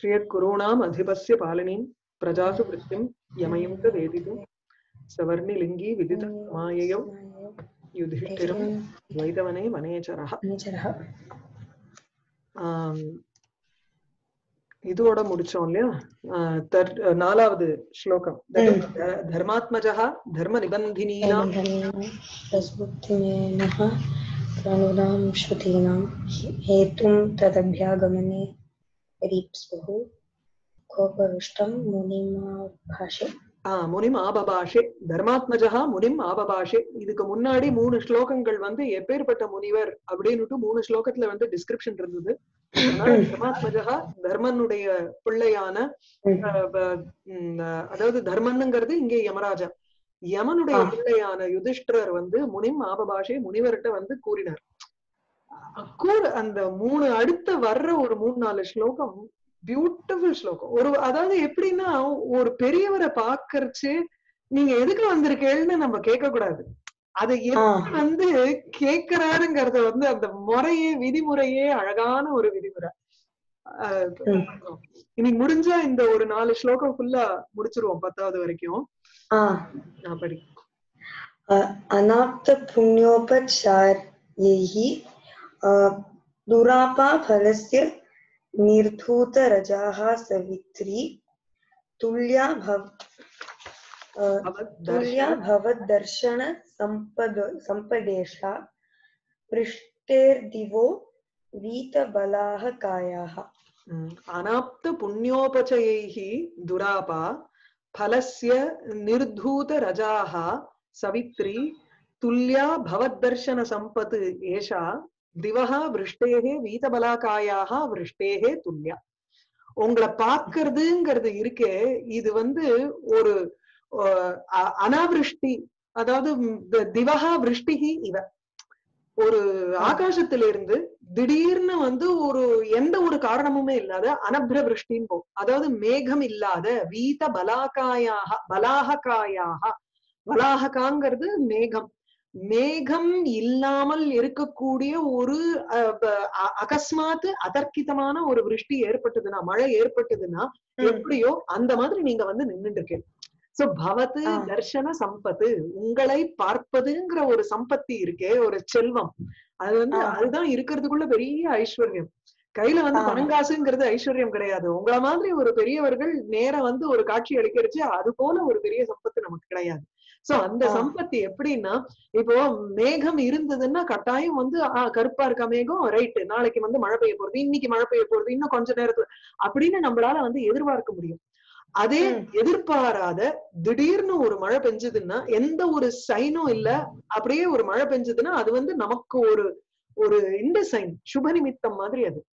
श्रियत् कुरूणाम् अधिपस्य पालनीं प्रजासु वृत्तिं यमयं च वेदितुं सवर्णिलिङ्गी विदितमाययौ युधिष्ठिरं द्वैतवने वनेचरः அனுச்சரः ஆம், இதோட முடிச்சோம் இல்லையா ஆஹ் தர்- நாலாவது ஸ்லோகம் த- தர்மாத்மஜः தர்ம நிபந்தினீனாம் प्रस्बुद्धिमेनः प्राणुनां श्रुतीनां हेतुं तदभ्यागमने रीप्स्वः कोपरुष्टं मुनिमाभाषे ஆஹ் முனிம் ஆபபாஷே தர்மாத்மஜா முனிம் ஆபபாஷே இதுக்கு முன்னாடி மூணு ஸ்லோகங்கள் வந்து எப்பேற்பட்ட முனிவர் அப்படின்னுட்டு மூணு ஸ்லோகத்துல வந்து டிஸ்கிரிப்ஷன் இருந்தது அதனால தர்மாத்மஜா தர்மனுடைய பிள்ளையான ஆஹ் ப- உம் ஆஹ் அதாவது தர்மனுங்கிறது இங்கே யமராஜா யமனுடைய ஆ. பிள்ளையான யுதிஷ்டிரர் வந்து முனிம் ஆபபாஷே முனிவர்கிட்ட வந்து கூறினார் கூற அந்த மூணு அடுத்த வர்ற ஒரு மூணு நாலு ஸ்லோகம் பியூட்டிஃபுல் ஸ்லோகம் ஒரு அதாவது எப்படின்னா ஒரு பெரியவரை பாக்கறச்சு நீங்க எதுக்கு வந்திருக்கேன்னு நம்ம கேட்க கூடாது அதை எப்படி வந்து கேக்குறாருங்கிறத வந்து அந்த முறையே விதிமுறையே அழகான ஒரு விதிமுறை ஆஹ் ம். இன்னைக்கு முடிஞ்சா இந்த ஒரு நாலு ஸ்லோகம் ஃபுல்லா முடிச்சிருவோம் பத்தாவது வரைக்கும் आ நான் படி अनाप्तपुण्योपचार्यैः अ, दुरापाफलस्य निर्धूतरजाः सवित्री तुल्या भव अ, அவத் तुल्या தர்ஷன भवद्दर्शन सम्पद सम्पदेशा पृष्टेर्दिवो वीतबलाः कायाः ம். अनाप्त पुण्योपचयैः दुरापा फलस्य निर्धूत रजाः सवित्री तुल्या भवद्दर्शन सम्पत् एषा दिवः वृष्टेः வீதபலாக்காயாக விருஷ்டேகே துல்லியா உங்களை பார்க்கறதுங்கிறது இருக்கே இது வந்து ஒரு அஹ், அ- அனாவிருஷ்டி அதாவது ம், தி- திவஹா விருஷ்டிகி இவ ஒரு ஆகாசத்திலிருந்து திடீர்னு வந்து ஒரு எந்த ஒரு காரணமுமே இல்லாத அனப்ர விருஷ்டின்னு போ அதாவது மேகம் இல்லாத வீத பலாகாயாக பலாககாயாக பலாககாங்கிறது மேகம் மேகம் இல்லாமல் இருக்கக்கூடிய ஒரு அஹ், ப- அ- அகஸ்மாத்து அதர்க்கிதமான ஒரு விருஷ்டி ஏற்பட்டதுன்னா மழை ஏற்பட்டதுன்னா எப்படியோ அந்த மாதிரி நீங்க வந்து நின்னுட்டு இருக்கீங்க சோ பவத்து ஆ. தர்ஷன சம்பத்து உங்களை பார்ப்பதுங்கிற ஒரு சம்பத்தி இருக்கே ஒரு செல்வம் அது வந்து ஆ. அதுதான் இருக்கிறதுக்குள்ள பெரிய ஐஸ்வர்யம் கையில வந்து ஆ. பணங்காசுங்கிறது ஐஸ்வர்யம் கிடையாது உங்கள மாதிரி ஒரு பெரியவர்கள் நேரா வந்து ஒரு காட்சி அளிக்கிறச்சு அது போல ஒரு பெரிய சம்பத்து நமக்கு கிடையாது சோ அந்த ஆ. சம்பத்தி எப்படின்னா இப்போ மேகம் இருந்ததுன்னா கட்டாயம் வந்து ஆஹ் கருப்பா இருக்க மேகம் ரைட் நாளைக்கு வந்து மழை பெய்ய போறது இன்னைக்கு மழை பெய்ய போறது இன்னும் கொஞ்ச நேரத்துல அப்படின்னு நம்மளால வந்து எதிர்பார்க்க முடியும் அதே ம். எதிர்பாராத திடீர்னு ஒரு மழை பெஞ்சதுன்னா எந்த ஒரு சைனும் இல்ல அப்படியே ஒரு மழை பெஞ்சதுன்னா அது வந்து நமக்கு ஒரு ஒரு இந்த சைன் சுப நிமித்தம் மாதிரி அது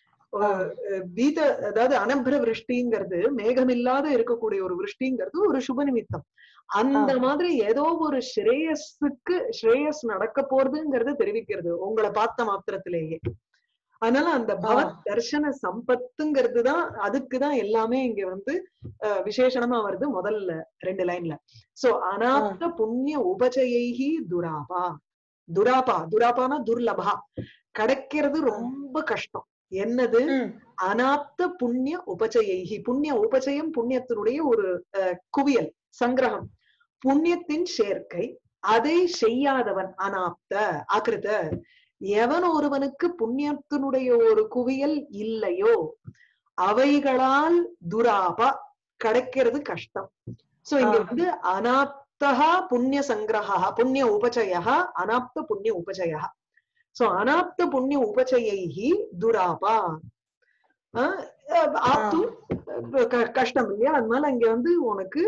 அஹ் வீத அதாவது அனபிர விருஷ்டிங்கிறது மேகமில்லாத இருக்கக்கூடிய ஒரு விருஷ்டிங்கிறது ஒரு சுப நிமித்தம் அந்த ஆ. மாதிரி ஏதோ ஒரு ஸ்ரேயஸுக்கு ஸ்ரேயஸ் நடக்க போறதுங்கிறது தெரிவிக்கிறது உங்களை பார்த்த மாத்திரத்திலேயே அதனால அந்த பவத் தர்ஷன சம்பத்துங்கிறது தான் அதுக்குதான் எல்லாமே இங்க வந்து அஹ், விசேஷணமா வருது முதல்ல ரெண்டு லைன்ல சோ அனாப்த புண்ணிய உபச்சயைஹி துராபா துராபா துராபானா துர்லபா கிடைக்கிறது ரொம்ப கஷ்டம் என்னது ம். அனாப்த புண்ணிய உபச்சயைஹி புண்ணிய உபச்சயம் புண்ணியத்தினுடைய ஒரு அஹ், குவியல் சங்கிரகம் புண்ணியத்தின் சேர்க்கை அதை செய்யாதவன் அனாப்த ஆக்கிருத எவன் ஒருவனுக்கு புண்ணியத்தினுடைய ஒரு குவியல் இல்லையோ அவைகளால் துராபா கிடைக்கிறது கஷ்டம் சோ இங்க ஆ. வந்து அனாப்தா புண்ணிய சங்கிரகா புண்ணிய உபச்சயா அனாப்த புண்ணிய உபச்சயா சோ அனாப்த புண்ணிய உபச்சயைஹி துராபா ஆஹ் அஹ் ஆப்து அஹ் க- கஷ்டம் இல்லையா அதனால இங்க வந்து உனக்கு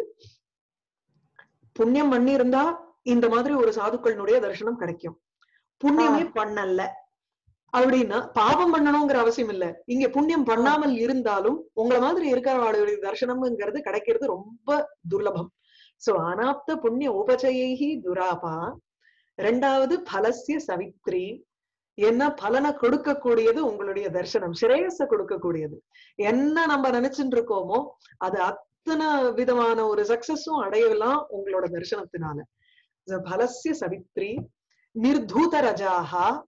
புண்ணியம் பண்ணி இருந்தா இந்த மாதிரி ஒரு சாதுக்களினுடைய தரிசனம் கிடைக்கும் புண்ணியமே பண்ணல அப்படின்னா பாவம் பண்ணணுங்கிற அவசியம் இல்ல இங்க புண்ணியம் பண்ணாமல் இருந்தாலும் உங்கள மாதிரி இருக்கிறவாளுடைய தரிசனம்ங்கிறது கிடைக்கிறது ரொம்ப துர்லபம் சோ அனாப்த புண்ணிய உபச்சயைஹி துராபா ரெண்டாவது பலசிய சவித்ரி என்ன பலனை கொடுக்கக்கூடியது உங்களுடைய தரிசனம் ஸ்ரேயஸ கொடுக்கக்கூடியது என்ன நம்ம நினைச்சுட்டு இருக்கோமோ அது அத்தனை விதமான ஒரு சக்சஸும் அடையலாம் உங்களோட தரிசனத்தினால பலசிய சவித்ரி நிர்தூத ரஜாகா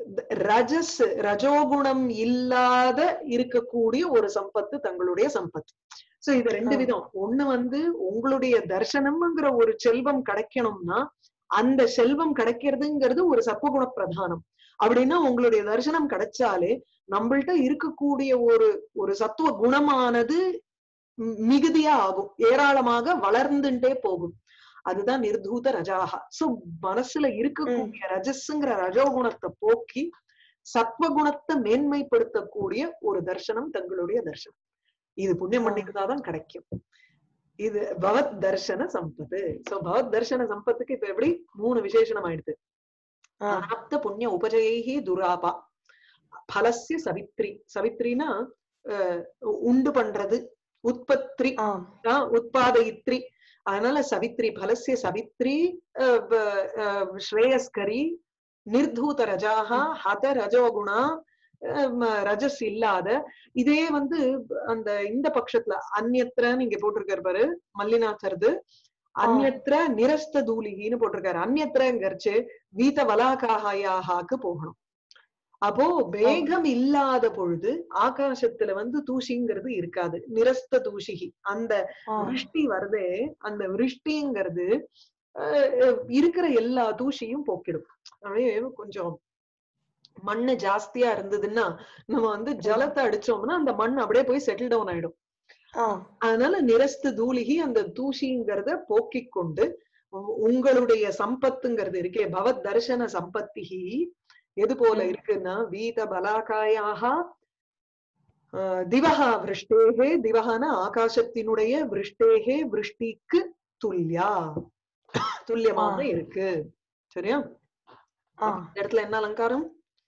ரஜஸ் ரஜோகுணம் இல்லாத இருக்கக்கூடிய ஒரு சம்பத்து தங்களுடைய சம்பத்து சோ இது ரெண்டு ஆ. விதம் ஒண்ணு வந்து உங்களுடைய தர்சனம்ங்கிற ஒரு செல்வம் கிடைக்கணும்னா அந்த செல்வம் கிடைக்கிறதுங்கிறது ஒரு சத்துவகுண பிரதானம் அப்படின்னா உங்களுடைய தரிசனம் கிடைச்சாலே நம்மள்ட்ட இருக்கக்கூடிய ஒரு ஒரு சத்துவ குணமானது மி- மிகுதியா ஆகும் ஏராளமாக வளர்ந்துட்டே போகும் அதுதான் நிர்தூத ரஜாகா சோ மனசுல இருக்கக்கூடிய ரஜஸ்ங்கிற ரஜோகுணத்தை போக்கி சத்வகுணத்தை மேன்மைப்படுத்தக்கூடிய ஒரு தர்சனம் தங்களுடைய தர்சனம் இது புண்ணியம் ஆ. பண்ணிக்கிறதாதான் கிடைக்கும் இது பவத் தர்சன சம்பத்து சோ பவத் தர்சன சம்பத்துக்கு இப்ப எப்படி மூணு விசேஷணம் ஆயிடுது ஆ அனாப்த புண்ணிய உபஜயைஹி துராபா பலசிய சவித்ரி சவித்ரினா அஹ், உண்டு பண்றது உற்பத்தி ஆ ஆஹ் உத்பாதயித்ரி அதனால சவித்ரி பலசிய சவித்ரி அஹ், வ- அஹ், ஸ்ரேயஸ்கரி நிர்தூத ரஜாகா ஹத ரஜோகுணா அஹ், ம- ரஜஸ் இல்லாத இதே வந்து அந்த இந்த பட்சத்துல அந்நியத்திரன்னு இங்க போட்டிருக்காரு பாரு மல்லிநாதர்து அந்நியத்திர நிரஸ்த தூலிகின்னு போட்டிருக்காரு அந்நியத்திரங்கிறச்சு வீத வலாகாயாகாக்கு போகணும் அப்போ வேகம் இல்லாத பொழுது ஆகாசத்துல வந்து தூசிங்கிறது இருக்காது நிரஸ்த தூசிகி அந்த ஆ விருஷ்டி வருதே அந்த விருஷ்டிங்கிறது அஹ், அஹ், இருக்கிற எல்லா தூசியும் போக்கிடும் அப்படியே கொஞ்சம் மண்ணு ஜாஸ்தியா இருந்ததுன்னா நம்ம வந்து ஜலத்தை அடிச்சோம்னா அந்த மண் அப்படியே போய் செட்டில் டவுன் ஆயிடும் ஆ அதனால நிரஸ்து தூளிகி அந்த தூசிங்கிறத போக்கிக் கொண்டு உ- உங்களுடைய சம்பத்துங்கிறது இருக்கே பவத் தர்சன சம்பத்திகி எது போல ம். இருக்குன்னா வீத பலாகாயாக ஆஹ், திவஹா விருஷ்டேகே திவஹான ஆகாசத்தினுடைய விருஷ்டேகே விருஷ்டிக்கு துல்லியா துல்லியமாக ஆ. இருக்கு சரியா ஆ இந்த இடத்துல என்ன அலங்காரம்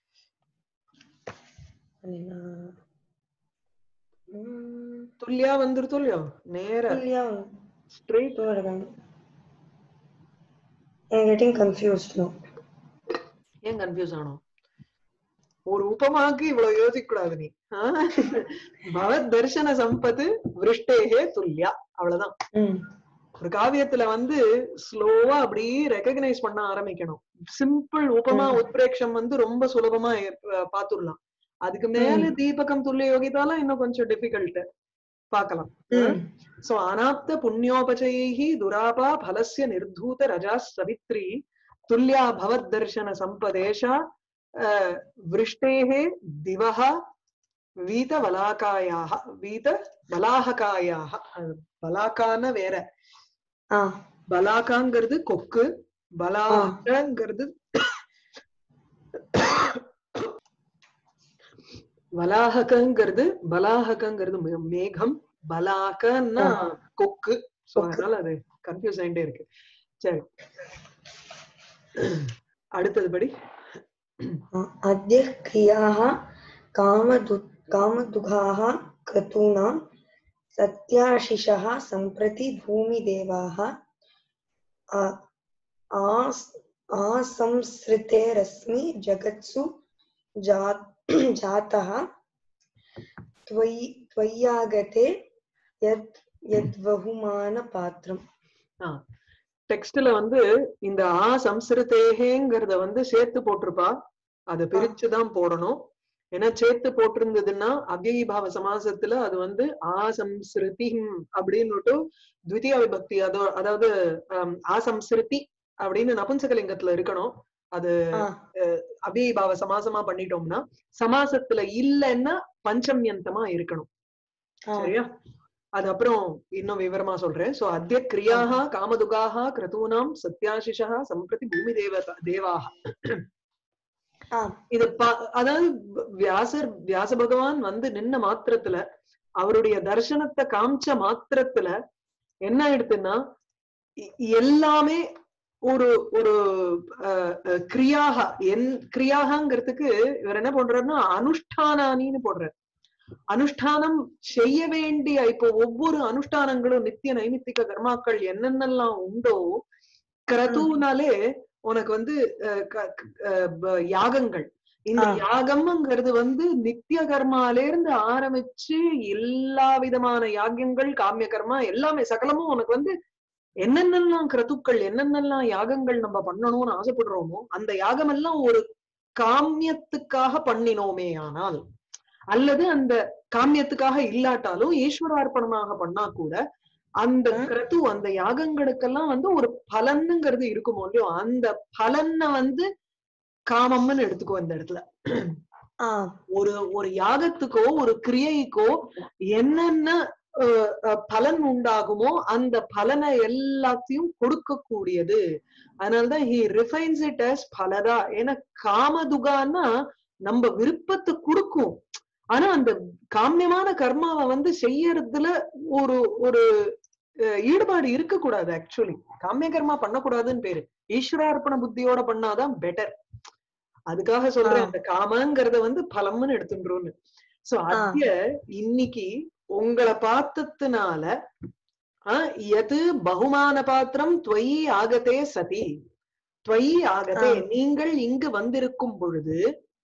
பண்ணினா. ம், துல்லியா வந்துருத்தோ இல்லையோ நேர புள்ளியா ஸ்ட்ரெயிட் இதோ இருக்காங்க. I'm getting confused now. ஏன் கன்ஃபியூஸ் ஆனோம் ஒரு உபமாக்கு இவ்வளவு யோசிக்க கூடாது நீ ஆஹ்? பவத் தர்சன சம்பத்து விருஷ்டேகே துல்லியா அவ்வளவுதான் ம், ஒரு காவியத்துல வந்து ஸ்லோவா அப்படி ரெகக்னைஸ் பண்ண ஆரம்பிக்கணும் சிம்பிள் உபமா ம். உத்பிரேக்ஷம் வந்து ரொம்ப சுலபமா அஹ், பாத்துடலாம் அதுக்கு மேல தீபகம் துல்லிய யோகிதால இன்னும் கொஞ்சம் டிஃபிகல்ட் பார்க்கலாம் ம், சோ அனாப்த புண்ணியோபச்சயைः दुरापा फलस्य निर्धूत रजा सवित्री तुल्या भवद्दर्शन सम्पदेशा अ, वृष्टेः दिवः வீதவலாக்காயாக வீத பலாஹகாயாக அஹ், பலாக்கான வேற ஆ பலாக்காங்கிறது கொக்கு பலாகங்கிறது வலாஹகங்கிறது பலாஹகங்கிறது மே- மேகம் பலாகன்னா கொக்கு சோ கொக்கு. அதனால அது கன்ஃபியூஸ் ஆயிட்டே இருக்கு சரி அடுத்தது படி अद्य क्रियाः कामदु कामदुघाः क्रतूणां सत्याशिषः सम्प्रति भूमिदेवाः आ- आस् आसंसृतेरस्मि जगत्सु जा जातः त्वयि त्वय्यागते यद् यद्बहुमानपात्रम् டெக்ஸ்ட்ல வந்து இந்த ஆ சம்ஸ்கிருதேகேங்கிறத வந்து சேர்த்து போட்டிருப்பா அதை பிரிச்சுதான் போடணும் ஏன்னா சேர்த்து போட்டிருந்ததுன்னா அவ்யயீபாவ சமாசத்துல அது வந்து ஆ சம்ஸ்ருதி அப்படின்னு த்விதிய விபக்தி அதோ அதாவது ஆம், ஆ சம்ஸ்ருதி அப்படின்னு நபும்சகலிங்கத்துல இருக்கணும் அது ஆ அவ்யயீபாவ சமாசமா பண்ணிட்டோம்னா சமாசத்துல இல்லைன்னா பஞ்சம்யந்தமா இருக்கணும் ஆ சரியா அது அப்புறம் இன்னும் விவரமா சொல்றேன் சோ அத்திய கிரியாக காமதுகாக கிரதூனாம் சத்யாசிஷா சம்பிரதி பூமி தேவதா தேவாக ஆ இது ப- அதாவது வியாசர் வியாச பகவான் வந்து நின்ன மாத்திரத்துல அவருடைய தர்சனத்தை காமிச்ச மாத்திரத்துல என்ன ஆயிடுத்துன்னா இ- எல்லாமே ஒரு ஒரு அஹ், அஹ், கிரியாக என் கிரியாகங்கிறதுக்கு இவர் என்ன பண்றாருன்னா அனுஷ்டானானின்னு போடுறாரு அனுஷ்டானம் செய்ய வேண்டிய இப்போ ஒவ்வொரு அனுஷ்டானங்களும் நித்திய நைமித்திக கர்மாக்கள் என்னென்னலாம் உண்டோ கிரதுனாலே உனக்கு வந்து அஹ், க- க- அஹ், ப- யாகங்கள் இந்த ஆ. யாகம்ங்கிறது வந்து நித்திய கர்மால இருந்து ஆரம்பிச்சு எல்லா விதமான யாகங்கள் காமிய கர்மா எல்லாமே சகலமும் உனக்கு வந்து என்னென்னலாம் கிரதுக்கள் என்னென்னலாம் யாகங்கள் நம்ம பண்ணணும்னு ஆசைப்படுறோமோ அந்த யாகம் எல்லாம் ஒரு காமியத்துக்காக பண்ணினோமே ஆனால் அல்லது அந்த காமியத்துக்காக இல்லாட்டாலும் ஈஸ்வரார்ப்பணமாக பண்ணா கூட அந்த ம். கிரது அந்த யாகங்களுக்கெல்லாம் வந்து ஒரு பலனுங்கிறது இருக்குமோ இல்லையோ அந்த பலனை வந்து காமம்னு எடுத்துக்கோ இந்த இடத்துல ஆ ஒரு ஒரு யாகத்துக்கோ ஒரு கிரியைக்கோ என்னென்ன அஹ், அஹ், பலன் உண்டாகுமோ அந்த பலனை எல்லாத்தையும் கொடுக்கக்கூடியது அதனாலதான் ஹி ரிஃபைன்ஸ் இட் as பலதா ஏன்னா காமதுகான்னா நம்ம விருப்பத்தை கொடுக்கும் ஆனா அந்த காமியமான கர்மாவை வந்து செய்யறதுல ஒரு ஒரு அஹ், ஈடுபாடு இருக்கக்கூடாது ஆக்சுவலி காமிய கர்மா பண்ணக்கூடாதுன்னு பேரு ஈஸ்வரார்ப்பண புத்தியோட பண்ணாதான் பெட்டர் அதுக்காக சொல்றேன் ஆ. அந்த காமங்கிறத வந்து பலம்னு எடுத்துன்றோன்னு சோ ஆ. அத்திய இன்னைக்கு உங்களை பார்த்ததுனால ஆஹ் எது பகுமான பாத்திரம் துவயி ஆகதே சதி துவயி ஆகதே ஆ. நீங்கள் இங்கு வந்திருக்கும் பொழுது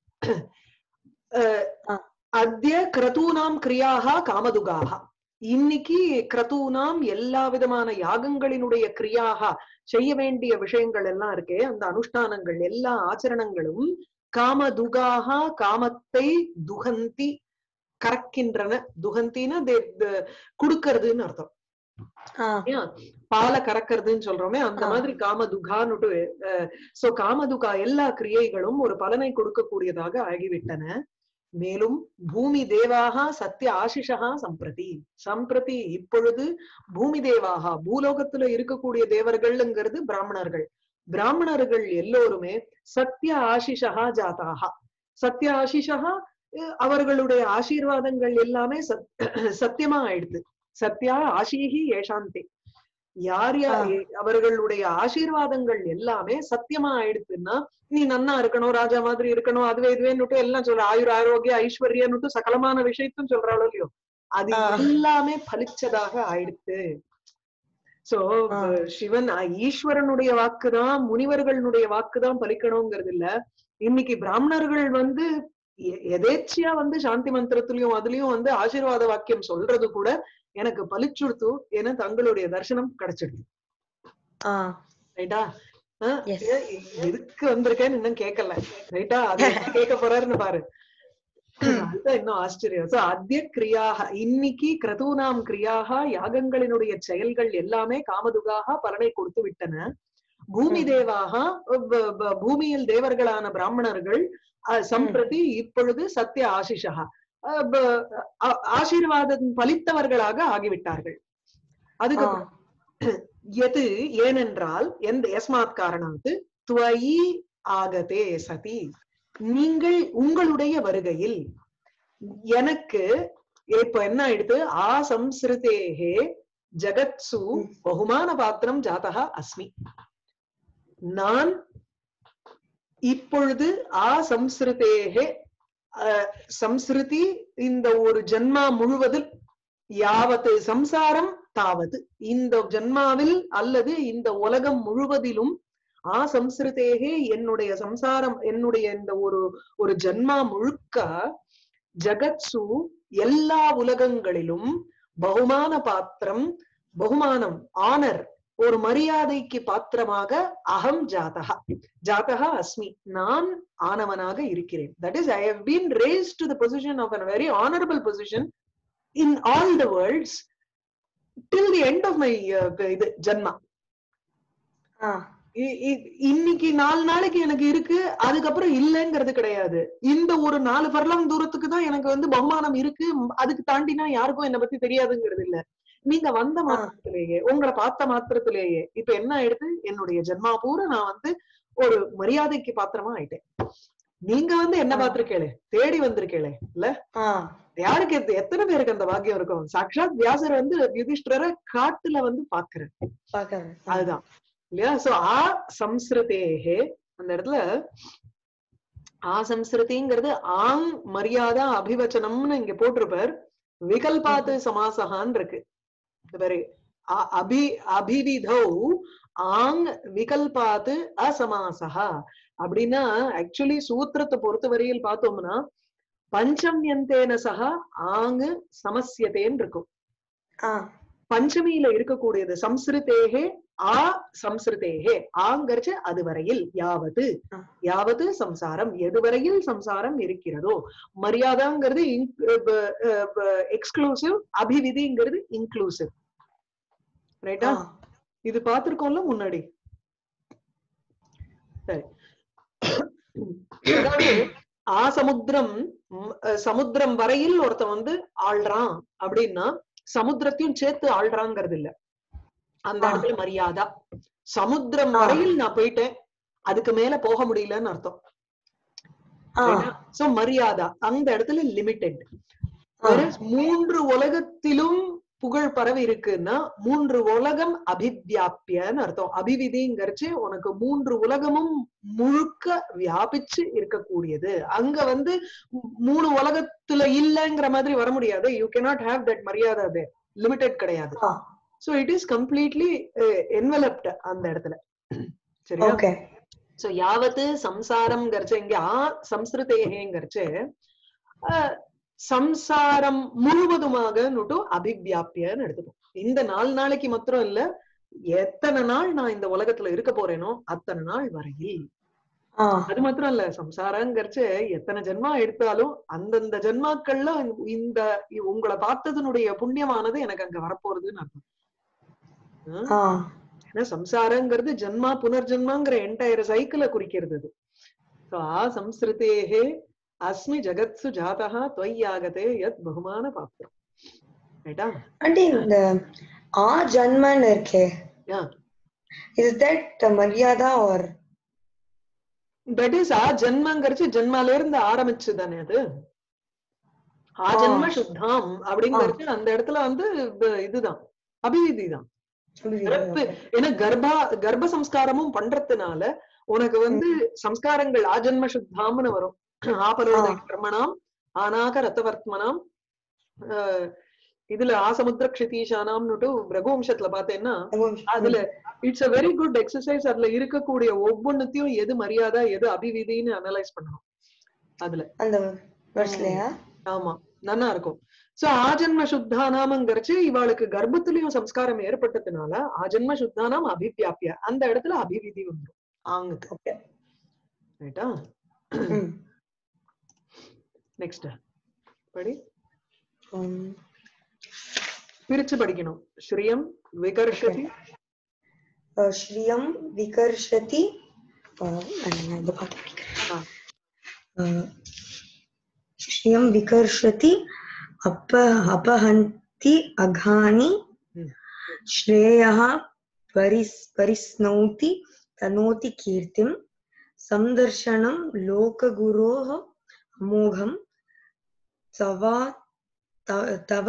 அஹ், ஆ. அத்திய கிரதூனாம் கிரியாக காமதுகாக இன்னைக்கு கிரதூனாம் எல்லா விதமான யாகங்களினுடைய கிரியாக செய்ய வேண்டிய விஷயங்கள் எல்லாம் இருக்கே அந்த அனுஷ்டானங்கள் எல்லா ஆச்சரணங்களும் காமதுகாக காமத்தை துகந்தி கறக்கின்றன துகந்தின்னா தே- த- குடுக்கறதுன்னு அர்த்தம் ஆ ஏன் பாலை கறக்கிறதுன்னு சொல்றோமே அந்த ஆ. மாதிரி காமதுகான்னுட்டு சோ காமதுகா எல்லா கிரியைகளும் ஒரு பலனை கொடுக்கக்கூடியதாக ஆகிவிட்டன மேலும் பூமி தேவாக சத்திய ஆசிஷா சம்பிரதி சம்பிரதி இப்பொழுது பூமி தேவாக பூலோகத்துல இருக்கக்கூடிய தேவர்கள்ங்கிறது பிராமணர்கள் பிராமணர்கள் எல்லோருமே சத்திய ஆசிஷா ஜாதாக சத்திய ஆசிஷா அஹ், அவர்களுடைய ஆசீர்வாதங்கள் எல்லாமே சத் சத்தியமா ஆயிடுது சத்யா ஆசீஹி ஏஷாந்தே யார் யார் ஆ. எ- அவர்களுடைய ஆசீர்வாதங்கள் எல்லாமே சத்தியமா ஆயிடுச்சுன்னா நீ நன்னா இருக்கணும் ராஜா மாதிரி இருக்கணும் அதுவே இதுவேன்னுட்டு எல்லாம் சொல்ற ஆயுர் ஆரோக்கிய ஐஸ்வர்யன்னுட்டு சகலமான விஷயத்தையும் சொல்றாளோ இல்லையோ அது ஆ. எல்லாமே பலிச்சதாக ஆயிடுத்து சோ ஆ. சிவன் அஹ், ஈஸ்வரனுடைய வாக்குதான் முனிவர்களுடைய வாக்குதான் பலிக்கணுங்கிறது இல்ல இன்னைக்கு பிராமணர்கள் வந்து எ- எதேச்சியா வந்து சாந்தி மந்திரத்திலயும் அதுலயும் வந்து ஆசீர்வாத வாக்கியம் சொல்றது கூட எனக்கு பலிச்சுடுத்து ஏன்னா தங்களுடைய தரிசனம் கிடைச்சிடுது ஆ ரைட்டா ஆஹ் Yes. ஏ- எதுக்கு வந்திருக்கேன்னு இன்னும் கேட்கல ரைட்டா அது என்ன கேட்க போறாருன்னு பாரு அதுதான் இன்னும் ஆச்சரியம் சோ அத்திய கிரியாக இன்னைக்கு கிரதூனாம் கிரியாக யாகங்களினுடைய செயல்கள் எல்லாமே காமதுகாக பலனை கொடுத்து விட்டன பூமி ம். தேவாக ப- ப- பூமியில் தேவர்களான பிராமணர்கள் அஹ், சம்பிரதி இப்பொழுது சத்திய ஆசிஷா அஹ், ப- ஆ- ஆசீர்வாதம் பலித்தவர்களாக ஆகிவிட்டார்கள் அதுக்கு ஆ எது ஏனென்றால் எந்த எஸ்மாத் காரணாத்து துவயி ஆகதே சதி நீங்கள் உங்களுடைய வருகையில் எனக்கு இப்ப என்ன ஆயிடுது ஆசம்ஸ்ருதேகே ஜகத்சு ம். பகுமான பாத்திரம் ஜாதகா அஸ்மி நான் இப்பொழுது ஆசம்ஸ்ருதேகே அஹ், சம்ஸ்ருதி இந்த ஒரு ஜன்மா முழுவதில் யாவத்து சம்சாரம் தாவது இந்த ஜன்மாவில் அல்லது இந்த உலகம் முழுவதிலும் ஆ சம்ஸ்ருதேகே என்னுடைய சம்சாரம் என்னுடைய இந்த ஒரு ஒரு ஜன்மா முழுக்க ஜகத்சு எல்லா உலகங்களிலும் பகுமான பாத்திரம் பகுமானம் ஆனர் ஒரு மரியாதைக்கு பாத்திரமாக அகம் ஜாதகா ஜாதகா அஸ்மி நான் ஆனவனாக இருக்கிறேன் that is I have been raised to the position of a very honourable position in all the worlds till the end of my இது ஜன்மா ஆ இ- இ- இன்னைக்கு நாலு நாளைக்கு எனக்கு இருக்கு அதுக்கப்புறம் இல்லைங்கிறது கிடையாது இந்த ஒரு நாலு பர்லம் தூரத்துக்கு தான் எனக்கு வந்து பகுமானம் இருக்கு ம், அதுக்கு தாண்டினா யாருக்கும் என்ன பத்தி தெரியாதுங்கிறது இல்ல நீங்க வந்த ஆ. மாத்திரத்திலேயே உங்களை பார்த்த மாத்திரத்திலேயே இப்ப என்ன ஆயிடுது என்னுடைய ஜென்மா பூரா நான் வந்து ஒரு மரியாதைக்கு பாத்திரமா ஆயிட்டேன் நீங்க வந்து என்ன ஆ. பார்த்திருக்கேளே தேடி வந்திருக்கேளே இல்ல ஆ யாருக்கு எத்த- எத்தனை பேருக்கு அந்த பாக்கியம் இருக்கும் சாக்ஷாத் வியாசர் வந்து யுதிஷ்டரை காட்டுல வந்து பாக்குறேன் பாக்குறேன் ஆ. அதுதான் இல்லையா சோ ஆ சம்ஸ்ருதேகே அந்த இடத்துல ஆ சம்ஸ்ருதிங்கிறது ஆங் மரியாதா அபிவச்சனம்னு இங்க போட்டிருப்பார் விகல்பாத்து சமாசகான் இருக்கு இந்த பாரு அ- அபி அபிவிதௌ ஆங் விகல்பாத்து அசமாசகா அப்படின்னா ஆக்சுவலி சூத்திரத்தை பொறுத்தவரையில் பார்த்தோம்னா பஞ்சம்யந்தேன சகா ஆங்கு சமஸ்யத்தேன்னு இருக்கும் ஆ பஞ்சமியில இருக்கக்கூடியது சம்ஸ்ருதேகே ஆ சம்ஸ்ருதேகே ஆங்கரிச்சு அது வரையில் யாவது ஆ. யாவது சம்சாரம் எதுவரையில் சம்சாரம் இருக்கிறதோ மரியாதாங்கிறது எக்ஸ்க்ளூசிவ் அபிவிதிங்கிறது இன்க்ளூசிவ் ரைட்டா ஆ. இது பார்த்திருக்கோம்ல முன்னாடி சரி அதாவது ஆ சமுத்திரம் ம், அஹ், சமுத்திரம் வரையில் ஒருத்தன் வந்து ஆள்றான் அப்படின்னா சமுத்திரத்தையும் சேர்த்து ஆள்றாங்கிறது இல்ல அந்த ஆ. இடத்துல மரியாதா சமுத்திரம் ஆ. வரையில் நான் போயிட்டேன் அதுக்கு மேல போக முடியலன்னு அர்த்தம் ஆ. சோ மரியாதா அந்த இடத்துல லிமிட்டெட் ஆ. மூன்று உலகத்திலும் புகழ் பரவி இருக்குன்னா மூன்று உலகம் அபிவியாப்பியன்னு அர்த்தம் அபிவிதிங்கிறச்சு உனக்கு மூன்று உலகமும் முழுக்க வியாபிச்சு இருக்கக்கூடியது அங்க வந்து மூ- மூணு உலகத்துல இல்லைங்கிற மாதிரி வர முடியாது யூ cannot have that மரியாதை அது லிமிடெட் கிடையாது ஆ. So it is completely enveloped அந்த இடத்துல சரியா ஓகே சோ யாவத்து சம்சாரம்ங்கிறச்சு இங்க ஆ சம்ஸ்கிருதேகங்கிறச்சு அஹ், சம்சாரம் முழுவதுமாக நுட்டு அபிவியாப்பியன்னு எடுத்துக்கும் இந்த நாலு நாளைக்கு மாத்திரம் இல்ல எத்தனை நாள் நான் இந்த உலகத்துல இருக்க போறேனோ அத்தனை நாள் வரையில் ஆ. அது மாத்திரம் இல்ல சம்சாரங்கிறச்சு எத்தனை ஜென்மா எடுத்தாலும் அந்தந்த ஜென்மாக்கள்ல இந்த உங்களை பார்த்ததனுடைய புண்ணியமானது எனக்கு அங்க வரப்போறதுன்னு அர்த்தம் ஹம்? ஆ. ஏன்னா சம்சாரங்கிறது ஜென்மா புனர்ஜென்மாங்கிற என்டையர் சைக்கிள குறிக்கிறது அது So, ஆ சம்ஸ்ருதேகே அஸ்மி ஜகத்சு ஜாதா தொய்யாகதே யத் பகுமான பாத்திரம் ரைட்டா ஆண்டி இந்த ஆ ஜன்மன் இருக்கே Yeah. இஸ் தட் மரியாதா ஆர் தட் இஸ் ஆ ஜென்மங்கிறச்சு ஜென்மால இருந்து ஆரம்பிச்சு தானே அது ஆ ஜென்ம சுத்தாம் அப்படிங்கிறது அந்த இடத்துல வந்து ப- இதுதான் அபிவிதி தான் பிறப்பு ஏன்னா கர்ப்பா கர்ப்ப சம்ஸ்காரமும் பண்றதுனால உனக்கு வந்து சம்ஸ்காரங்கள் ஆஜன்ம சுத்தாம்னு வரும் ஆபலோத ஆ. கர்மணாம் ஆனாக ரத்தவர்த்மனாம் ஆஹ் இதுல ஆசமுத்திர க்ஷிதீஷானாம்னுட்டு ரகுவம்சத்துல பார்த்தேன்னா அதுல it's a very good exercise அதுல இருக்கக்கூடிய ஒவ்வொன்னுத்தையும் எது மரியாதை எது அபிவிதின்னு அனலைஸ் பண்ணணும் அதுல அந்த வருஷலையா ஆமா நல்லா இருக்கும் சோ ஆஜன்ம சுத்தானாமங்கிறச்சு இவாளுக்கு கர்ப்பத்திலயும் சம்ஸ்காரம் ஏற்பட்டதுனால ஆஜன்ம சுத்தானாம் அபிவியாப்பிய அந்த இடத்துல அபிவிதி வந்துரும் ஆங்குக்கு ஓகே ரைட்டா நெக்ஸ்ட் படி பிரிச்சு படிக்கணும் ஸ்ரீயம் விகர்ஷதி ஸ்ரீயம் விகர்ஷதி அஹ், நான் இதை பார்த்து படிக்கிறேன். ஆ. அஹ், ஸ்ரீயம் விகர்ஷதி அப்ப அபஹந்தி அகானி ம். श्रेयः परिस् परिस्नौति तनोति कीर्तिं सन्दर्शनं लोकगुरोः अमोघं तवा त- तव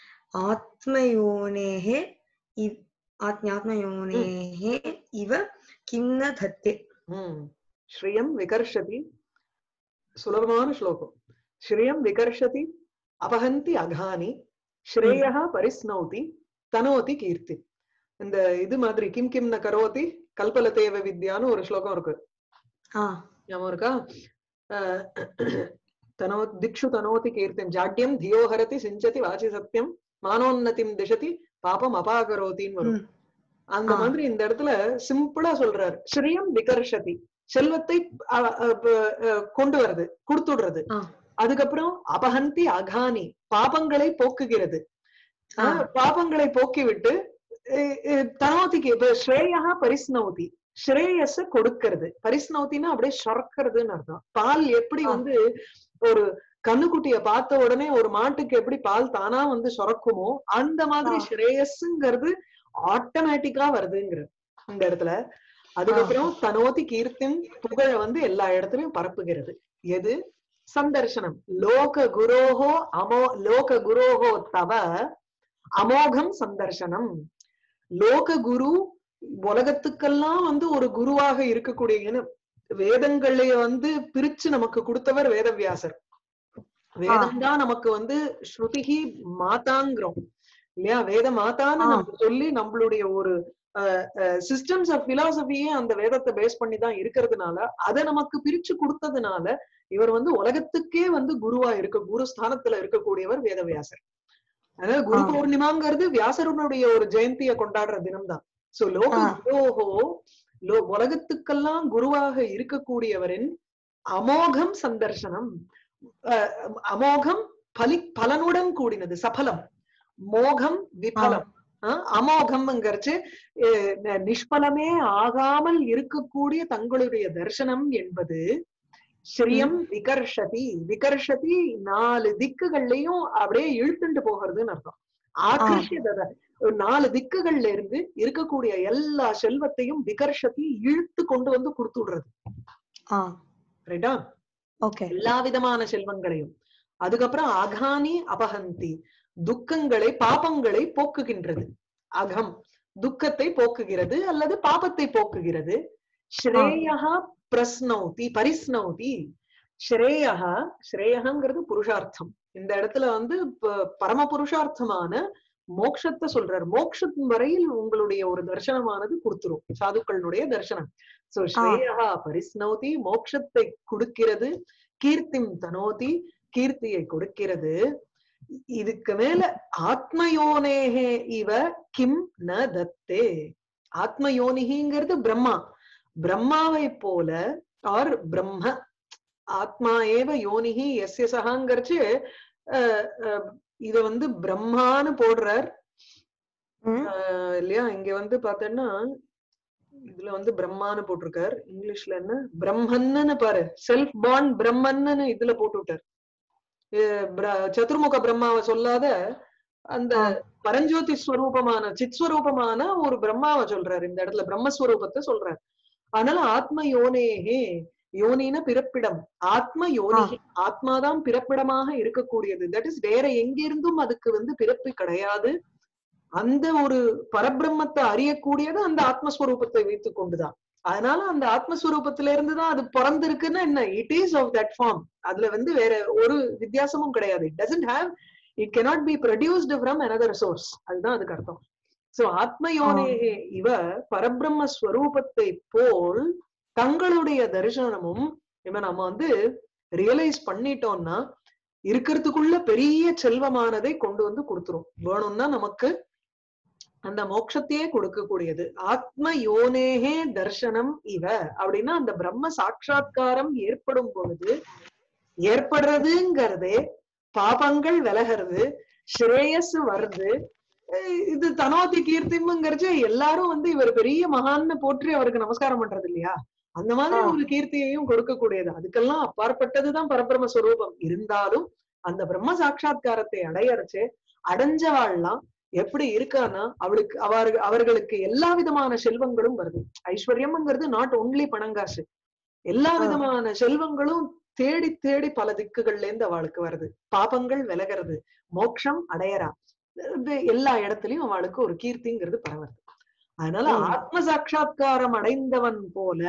आत्मयोनेः इव आत्मात्मयोनेः इव किं न धत्ते ம் ஸ்ரீயம் விகர்ஷதி சுலபமான ஸ்லோகம் ஸ்ரீயம் விகர்ஷதி அபஹந்தி அகானி ஸ்ரேயா பரிஸ்னௌதி தனோதி கீர்த்தி இந்த இது மாதிரி கிம் கிம் ந கரோதி கல்பலதேவ வித்யான்னு ஒரு ஸ்லோகம் இருக்கு ஆ ஞாபகம் இருக்கா அஹ் தனோ திக்ஷு தனோதி கீர்த்திம் ஜாட்யம் தியோஹரதி சிஞ்சதி வாசி சத்தியம் மானோன்னதிம் திசதி பாபம் அபாகரோதின்னு வரும் ம். அந்த ஆ. மாதிரி இந்த இடத்துல சிம்பிளா சொல்றாரு ஸ்ரீயம் விகர்ஷதி செல்வத்தை அ- அ- ப- அ, கொண்டு வருது கொடுத்துடுறது ஆ. அதுக்கப்புறம் அபஹந்தி அகானி பாபங்களை போக்குகிறது ஆ. ஆஹ் பாபங்களை போக்கிவிட்டு அஹ் அஹ் தனோதிக்கு இப்ப ஸ்ரேயா பரிஸ்னௌதி ஸ்ரேயஸ கொடுக்கிறது பரிஸ்னௌத்தின்னா அப்படியே சொரக்கிறதுன்னு அர்த்தம் பால் எப்படி ஆ. வந்து ஒரு கண்ணுக்குட்டிய பார்த்த உடனே ஒரு மாட்டுக்கு எப்படி பால் தானா வந்து சுரக்குமோ அந்த மாதிரி ஆ. ஸ்ரேயஸ்ங்கிறது ஆட்டோமேட்டிக்கா வருதுங்கிறது இந்த இடத்துல அதுக்கப்புறம் தனோதி கீர்த்தின் புகழ வந்து எல்லா இடத்துலயும் பரப்புகிறது எது சந்தர்சனம் லோக குரோஹோ அமோ லோக குரோஹோ தவ அமோகம் சந்தர்சனம் லோக குரு உலகத்துக்கெல்லாம் வந்து ஒரு குருவாக இருக்கக்கூடிய ஏன்னா, வேதங்களை வந்து பிரிச்சு நமக்கு கொடுத்தவர் வேதவியாசர் வேதம் தான் நமக்கு வந்து ஸ்ருதிகி மாதாங்கிறோம் இல்லையா வேத மாதான்னு ஆ. நம்ம சொல்லி நம்மளுடைய ஒரு சிஸ்டம்ஸ் ஆஃப் பிலாசபியே அந்த வேதத்தை பேஸ் பண்ணி தான் இருக்கிறதுனால அதை நமக்கு பிரிச்சு கொடுத்ததுனால இவர் வந்து உலகத்துக்கே வந்து குருவா இருக்க குரு ஸ்தானத்துல இருக்கக்கூடியவர் வேதவியாசர் அதாவது குரு ஆ. பௌர்ணிமாங்கிறது வியாசருடைய ஒரு ஜெயந்தியை கொண்டாடுற தினம் தான் சோ லோக ஆ. குரோஹோ லோ உலகத்துக்கெல்லாம் குருவாக இருக்கக்கூடியவரின் அமோகம் சந்தர்சனம் அஹ், அமோகம் பலி பலனுடன் கூடினது சபலம் மோகம் விபலம் அஹ், அமோகம்ங்கிறச்சு அஹ், ந- நிஷ்பலமே ஆகாமல் இருக்கக்கூடிய தங்களுடைய தர்சனம் என்பது ஸ்ரீயம் விகர்ஷதி விகர்ஷதி நாலு திக்குகள்லயும் அப்படியே இழுத்துண்டு போகிறதுன்னு அர்த்தம் ஆக்கிருஷ்யத ஒரு நாலு திக்குகள்ல இருந்து இருக்கக்கூடிய எல்லா செல்வத்தையும் விகர்ஷதி இழுத்து கொண்டு வந்து கொடுத்து விடுறது ஆ ரைட்டா ஓகே எல்லா விதமான செல்வங்களையும் அதுக்கப்புறம் அகானி அபஹந்தி துக்கங்களை பாபங்களை போக்குகின்றது அகம் துக்கத்தை போக்குகிறது அல்லது பாபத்தை போக்குகிறது ஸ்ரேயா பிரஸ்னௌதி பரிஸ்னௌதி ஸ்ரேயா ஸ்ரேயங்கிறது புருஷார்த்தம் இந்த இடத்துல வந்து ப- பரம புருஷார்த்தமான மோட்சத்தை சொல்றார் மோட்சத்தின் வரையில் உங்களுடைய ஒரு தர்சனமானது கொடுத்துரும் சாதுக்களுடைய தர்சனம் சோ ஸ்ரேயா பரிஸ்னௌதி மோட்சத்தை கொடுக்கிறது கீர்த்திம் தனோதி கீர்த்தியை கொடுக்கிறது இதுக்கு மேல ஆத்மயோனேகே இவ கிம் ந தத்தே ஆத்மயோனிகிங்கிறது பிரம்மா பிரம்மாவை போல ஆர் பிரம்ம ஆத்மா ஏவ யோனிகி எஸ்ய சகாங்கிறச்சு இத வந்து பிரம்மான்னு போடுறார் ம் அஹ் இல்லையா இங்க வந்து பார்த்தோன்னா இதுல வந்து பிரம்மான்னு போட்டிருக்கார் இங்கிலீஷ்ல என்ன பிரம்மன்னு பாரு செல்ஃப் பாண்ட் பிரம்மன்னு இதுல போட்டு விட்டார் அஹ் பிர- சதுர்முக பிரம்மாவை சொல்லாத அந்த ஆ. பரஞ்சோதி ஸ்வரூபமான சித் ஸ்வரூபமான ஒரு பிரம்மாவை சொல்றாரு இந்த இடத்துல பிரம்மஸ்வரூபத்தை சொல்றாரு அதனால ஆத்ம யோனேகே யோனின பிறப்பிடம் ஆத்ம யோனி ஆத்மாதான் பிறப்பிடமாக இருக்கக்கூடியது தட் இஸ் வேற எங்கிருந்தும் அதுக்கு வந்து பிறப்பு கிடையாது அந்த ஒரு பரபிரம்மத்தை அறியக்கூடியது அந்த ஆத்மஸ்வரூபத்தை வைத்துக் கொண்டுதான் அதனால அந்த ஆத்மஸ்வரூபத்தில இருந்துதான் அது பிறந்திருக்குன்னா என்ன it is of that form அதுல வந்து வேற ஒரு வித்தியாசமும் கிடையாது it doesn't have it cannot be produced from another source அதுதான் அதுக்கு அர்த்தம் சோ ஆத்மயோனே இவ பரபிரம்ம ஸ்வரூபத்தை போல் தங்களுடைய தரிசனமும் இப்ப நம்ம வந்து ரியலைஸ் பண்ணிட்டோம்னா இருக்கிறதுக்குள்ள பெரிய செல்வமானதை கொண்டு வந்து கொடுத்துரும் வேணும்னா நமக்கு அந்த மோட்சத்தையே கொடுக்கக்கூடியது ஆத்ம யோனேகே தர்சனம் இவ அப்படின்னா அந்த பிரம்ம சாட்சா்காரம் ஏற்படும் பொழுது ஏற்படுறதுங்கிறதே பாபங்கள் விலகிறது ஸ்ரேயஸ் வருது அஹ் இது தனோதி கீர்த்திம்ங்கிறச்சு எல்லாரும் வந்து இவர் பெரிய மகான்னு போற்றி அவருக்கு நமஸ்காரம் பண்றது இல்லையா அந்த மாதிரி ஆ. ஒரு கீர்த்தியையும் கொடுக்கக்கூடியது அதுக்கெல்லாம் அப்பாற்பட்டதுதான் பரபிரம்ம ஸ்வரூபம் இருந்தாலும் அந்த பிரம்ம சாட்சா்காரத்தை அடையறச்சு அடைஞ்சவாள்லாம் எப்படி இருக்கான்னா அவளுக்கு அவர் அவர்களுக்கு எல்லா விதமான செல்வங்களும் வருது ஐஸ்வர்யம்ங்கிறது நாட் ஒன்லி பணங்காசு எல்லா ஆ. விதமான செல்வங்களும் தேடி தேடி பல திக்குகள்ல இருந்து அவளுக்கு வருது பாபங்கள் விலகிறது மோட்சம் அடையறா இது எல்லா இடத்துலயும் அவளுக்கு ஒரு கீர்த்திங்கிறது பரவுது அதனால ம். ஆத்ம சாட்சா்காரம் அடைந்தவன் போல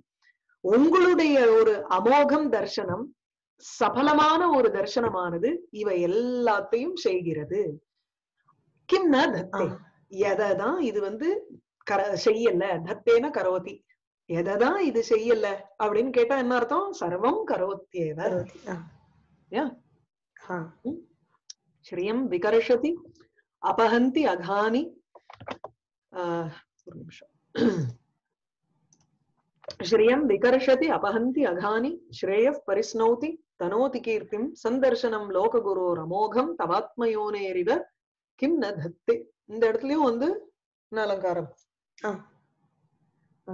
உங்களுடைய ஒரு அமோகம் தர்சனம் சபலமான ஒரு தர்சனமானது இவை எல்லாத்தையும் செய்கிறது கிம் ந தத்தே எததான் இது வந்து கர செய்யல தத்தேன கரோதி எததான் இது செய்யல அப்படின்னு கேட்டா என்ன அர்த்தம் சர்வம் கரோத்தியேவ கரோதி ஆ. Yeah. ஆ. ஸ்ரீயம் விகர்ஷதி அபஹந்தி அகானி ஆஹ், ஒரு நிமிஷம் ஸ்ரீயம் விகர்ஷதி அபஹந்தி அகானி ஸ்ரேய பரிஸ்னௌதி தனோதி கீர்த்திம் சந்தர்சனம் லோககுரோர் அமோகம் தவாத்மயோனேரிவ கிம் ந தத்தே இந்த இடத்துலயும் வந்து என்ன அலங்காரம் ஆ. ஆ.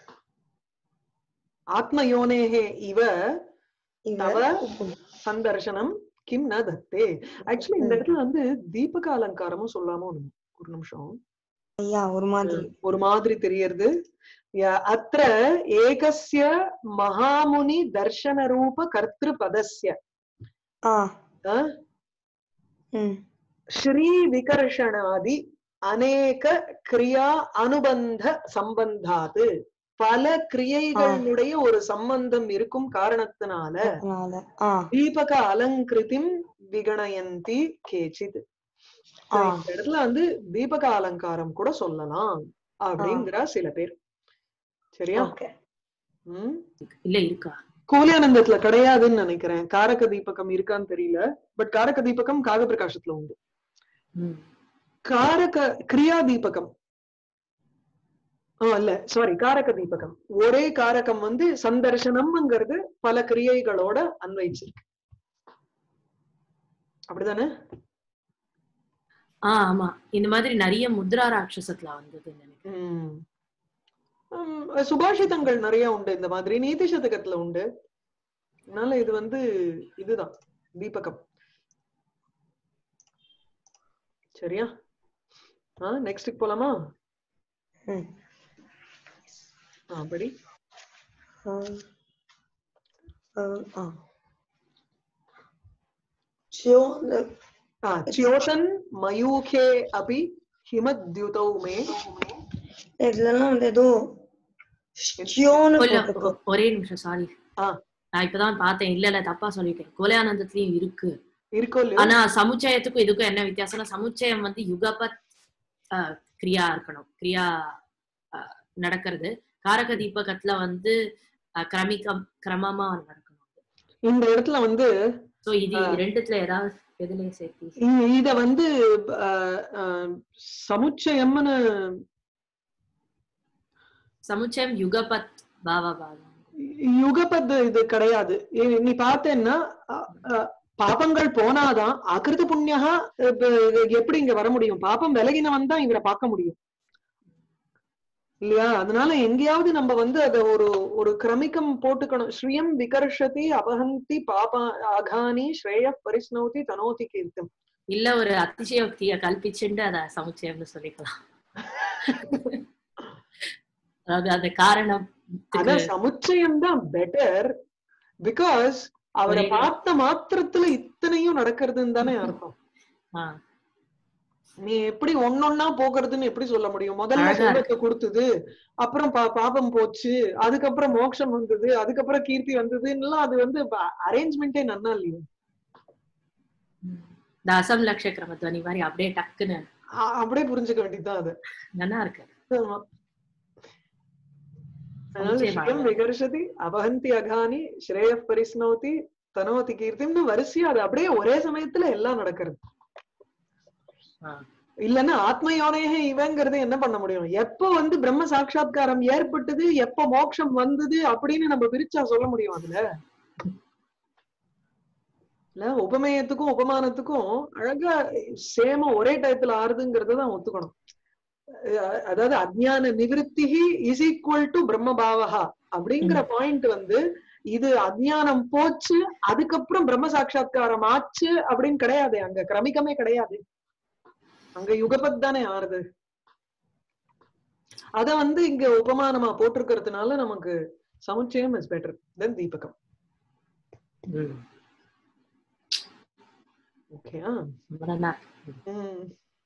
ஆத்மயோனேகே இவ இவ தவ சந்தர்சனம் கிம் ந தத்தே ஆக்சுவலி இந்த ம். இடத்துல வந்து தீபக அலங்காரமும் சொல்லாம ஒரு ஒரு நிமிஷம் ஐயா ஒரு மாதிரி ஒரு மாதிரி தெரியறது ய- அத்திர ஏகஸ்ய மகாமுனி தர்ஷன ரூப கர்த்திரு பதஸ்ய ஆ அஹ், ம் ஸ்ரீ விகர்ஷணாதி அநேக கிரியா அனுபந்த சம்பந்தாது பல கிரியைகளுடைய ஒரு சம்பந்தம் இருக்கும் காரணத்தினால அதனால ஆ தீபக அலங்கிருதிம் விகணயந்தி கேச்சித் ஆ இந்த இடத்துல வந்து தீபக அலங்காரம் கூட சொல்லலாம் அப்படிங்கிற சில பேர் சரியா ஓகே உம் இல்ல இருக்கா கூலியானந்தத்துல கிடையாதுன்னு நினைக்கிறேன் காரக தீபகம் இருக்கான்னு தெரியல பட் காரக தீபகம் காக பிரகாசத்துல உண்டு ம். காரக கிரியா தீபகம் ஆ, இல்ல சாரி காரக தீபகம் ஒரே காரகம் வந்து சந்தர்சனம்ங்கிறது பல கிரியைகளோட அன்வயிச்சிருக்கு அப்படிதானே ஆ ஆமா இந்த மாதிரி நிறைய முத்ரா ராட்சசத்துல வந்தது நினைக்கிறேன் ம். ம், சுபாஷிதங்கள் நிறைய உண்டு இந்த மாதிரி நீதி சதகத்துல உண்டு அதனால இது வந்து இதுதான் தீபகம் சரியா ஆ நெக்ஸ்ட் போலாமா ம். ஆ படி ஆம். ஆம், ஆ. च्यो- ஆ च्योतन மயூகே அபி ஹிமத்யுதௌ மே இதுலலாம் வந்து ஏதோ ஷ்யோன்னு இல்ல, போட்டிருக்கு. ஒ- ஒரே நிமிஷம் சாரி ஆ. நான் இப்பதான் பார்த்தேன் இல்ல இல்ல தப்பா சொல்லிட்டேன் கொலையானந்தத்திலயும் இருக்கு இருக்கோ இல்லையோ ஆனா சமுச்சயத்துக்கும் இதுக்கும் என்ன வித்தியாசம்னா சமுச்சயம் வந்து யுகபத் ஆஹ், கிரியா இருக்கணும் கிரியா ஆஹ், நடக்கிறது காரக தீபகத்துல வந்து ஆஹ், கிரமிகம் கிரமமா நடக்கணும் இந்த இடத்துல வந்து சோ இது ஆ. ரெண்டுத்துல ஏதாவது எதுலயும் சேர்த்து இ- இத வந்து ஆ, ஆ, சமுச்சயம்னு சமுச்சயம் யுகபத் பாவா பாவம் யுகபத் இது கிடையாது இ- நீ பார்த்தேன்னா அ, அ, பாபங்கள் போனாதான் அகிருத புண்ணியா எப்படி இங்க வர முடியும் பாபம் விலகினவன் தான் இவரை பார்க்க முடியும் இல்லையா அதனால எங்கேயாவது நம்ம வந்து அத ஒரு ஒரு கிரமிக்கம் போட்டுக்கணும் ஸ்ரீயம் விகர்ஷதி அபஹந்தி பாபா அகானி ஸ்ரேய பரிஸ்னோதி தனோதி கீர்த்தம் இல்ல ஒரு அதிசயோக்திய கல்பிச்சுண்டு அத சமுச்சயம்னு சொல்லிக்கலாம் அதாவது அந்த காரணம் அதான் சமுச்சயம் தான் பெட்டர் பிகாஸ் அவரை புரியுது. பார்த்த மாத்திரத்துல இத்தனையும் நடக்கிறதுன்னு தானே அர்த்தம் ஆஹ் நீ எப்படி ஒன்னொன்னா போகிறதுன்னு எப்படி சொல்ல முடியும் முதல்ல அழகா செல்வத்தை கொடுத்தது அப்புறம் பா- பாபம் போச்சு அதுக்கப்புறம் மோட்சம் வந்தது அதுக்கப்புறம் கீர்த்தி வந்ததுன்னு அது வந்து அரேஞ்ச்மெண்டே நன்னா இல்லையா இந்த அசம் லட்ச கிரமத்வனி மாதிரி அப்படியே டக்குன்னு அ- அப்படியே புரிஞ்சுக்க வேண்டியதுதான் அது நல்லா இருக்கு ஆமா. அதனால சமுச்சயம் ஸ்ரீயம் அழகா. விகர்ஷதி அபஹந்தி அகானி ஸ்ரேய பரிஸ்னோதி தனோதி கீர்த்தின்னு வரிசையா அது அப்படியே ஒரே சமயத்துல எல்லாம் நடக்கிறது ஆஹ் இல்லன்னா ஆத்ம யோனேக இவங்கிறது என்ன பண்ண முடியும் எப்ப வந்து பிரம்ம சாட்சா்காரம் ஏற்பட்டது எப்ப மோட்சம் வந்தது அப்படின்னு நம்ம பிரிச்சா சொல்ல முடியும் அதுல இல்ல உபமேயத்துக்கும் உபமானத்துக்கும் அழகா சேம ஒரே டயத்துல ஆறுதுங்கிறத தான் ஒத்துக்கணும் அஹ் அதாவது அஜ்ஞான நிவிருத்தி இஸ் ஈக்குவல் டு பிரம்ம பாவகா அப்படிங்கிற பாயிண்ட் வந்து இது அஜ்ஞானம் போச்சு அதுக்கப்புறம் பிரம்ம சாட்சா்காரம் ஆச்சு அப்படின்னு கிடையாது அங்க கிரமிக்கமே கிடையாது அங்க யுகபத் தானே ஆறுது அத வந்து இங்க உபமானமா போட்டிருக்கிறதுனால நமக்கு சமுச்சயம் இஸ் பெட்டர் தென் தீபகம் உம் ஓகேயா ரொம்ப நல்லா உம்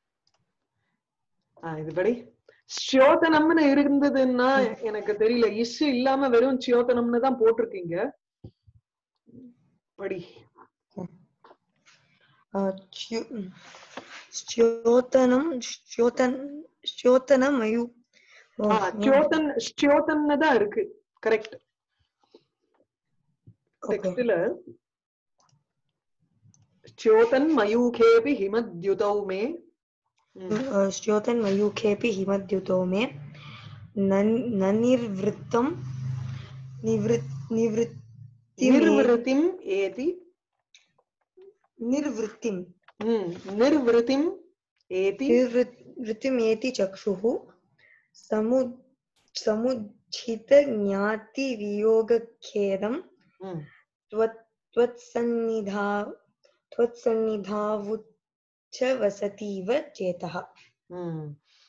ஆஹ் இது படி ஸ்யோதனம்னு இருந்ததுன்னா எனக்கு தெரியல இஸ் இல்லாம வெறும் சியோதனம்னு தான் போட்டிருக்கீங்க படி ஆ, च्यु- ஸ்யோதனம் ஸ்யோதன் ஸ்யோதனம் மயு ஓ, ஆஹ் சியோதன் ஸ்யோதன்னு தான் இருக்கு கரெக்ட் okay. டெக்ஸ்ட்ல च्योतन मयूखेऽपि हिमद्युतौ मे अ, स्योतन् मयूखेऽपि हिमद्युतो मे न- न निर्वृत्तं निवृत् निवृत्तिम् निर्वृतिम् एति निर्वृत्तिं हम्म, निर्वृतिम् एति निर्वृत्तिम् एति चक्षुः समु समुज्झितज्ञातिवियोगखेदं हम्म, त्वत् त्वत्सन्निधा त्वत्सन्निधावुच्च वसतीव चेतः हम्म।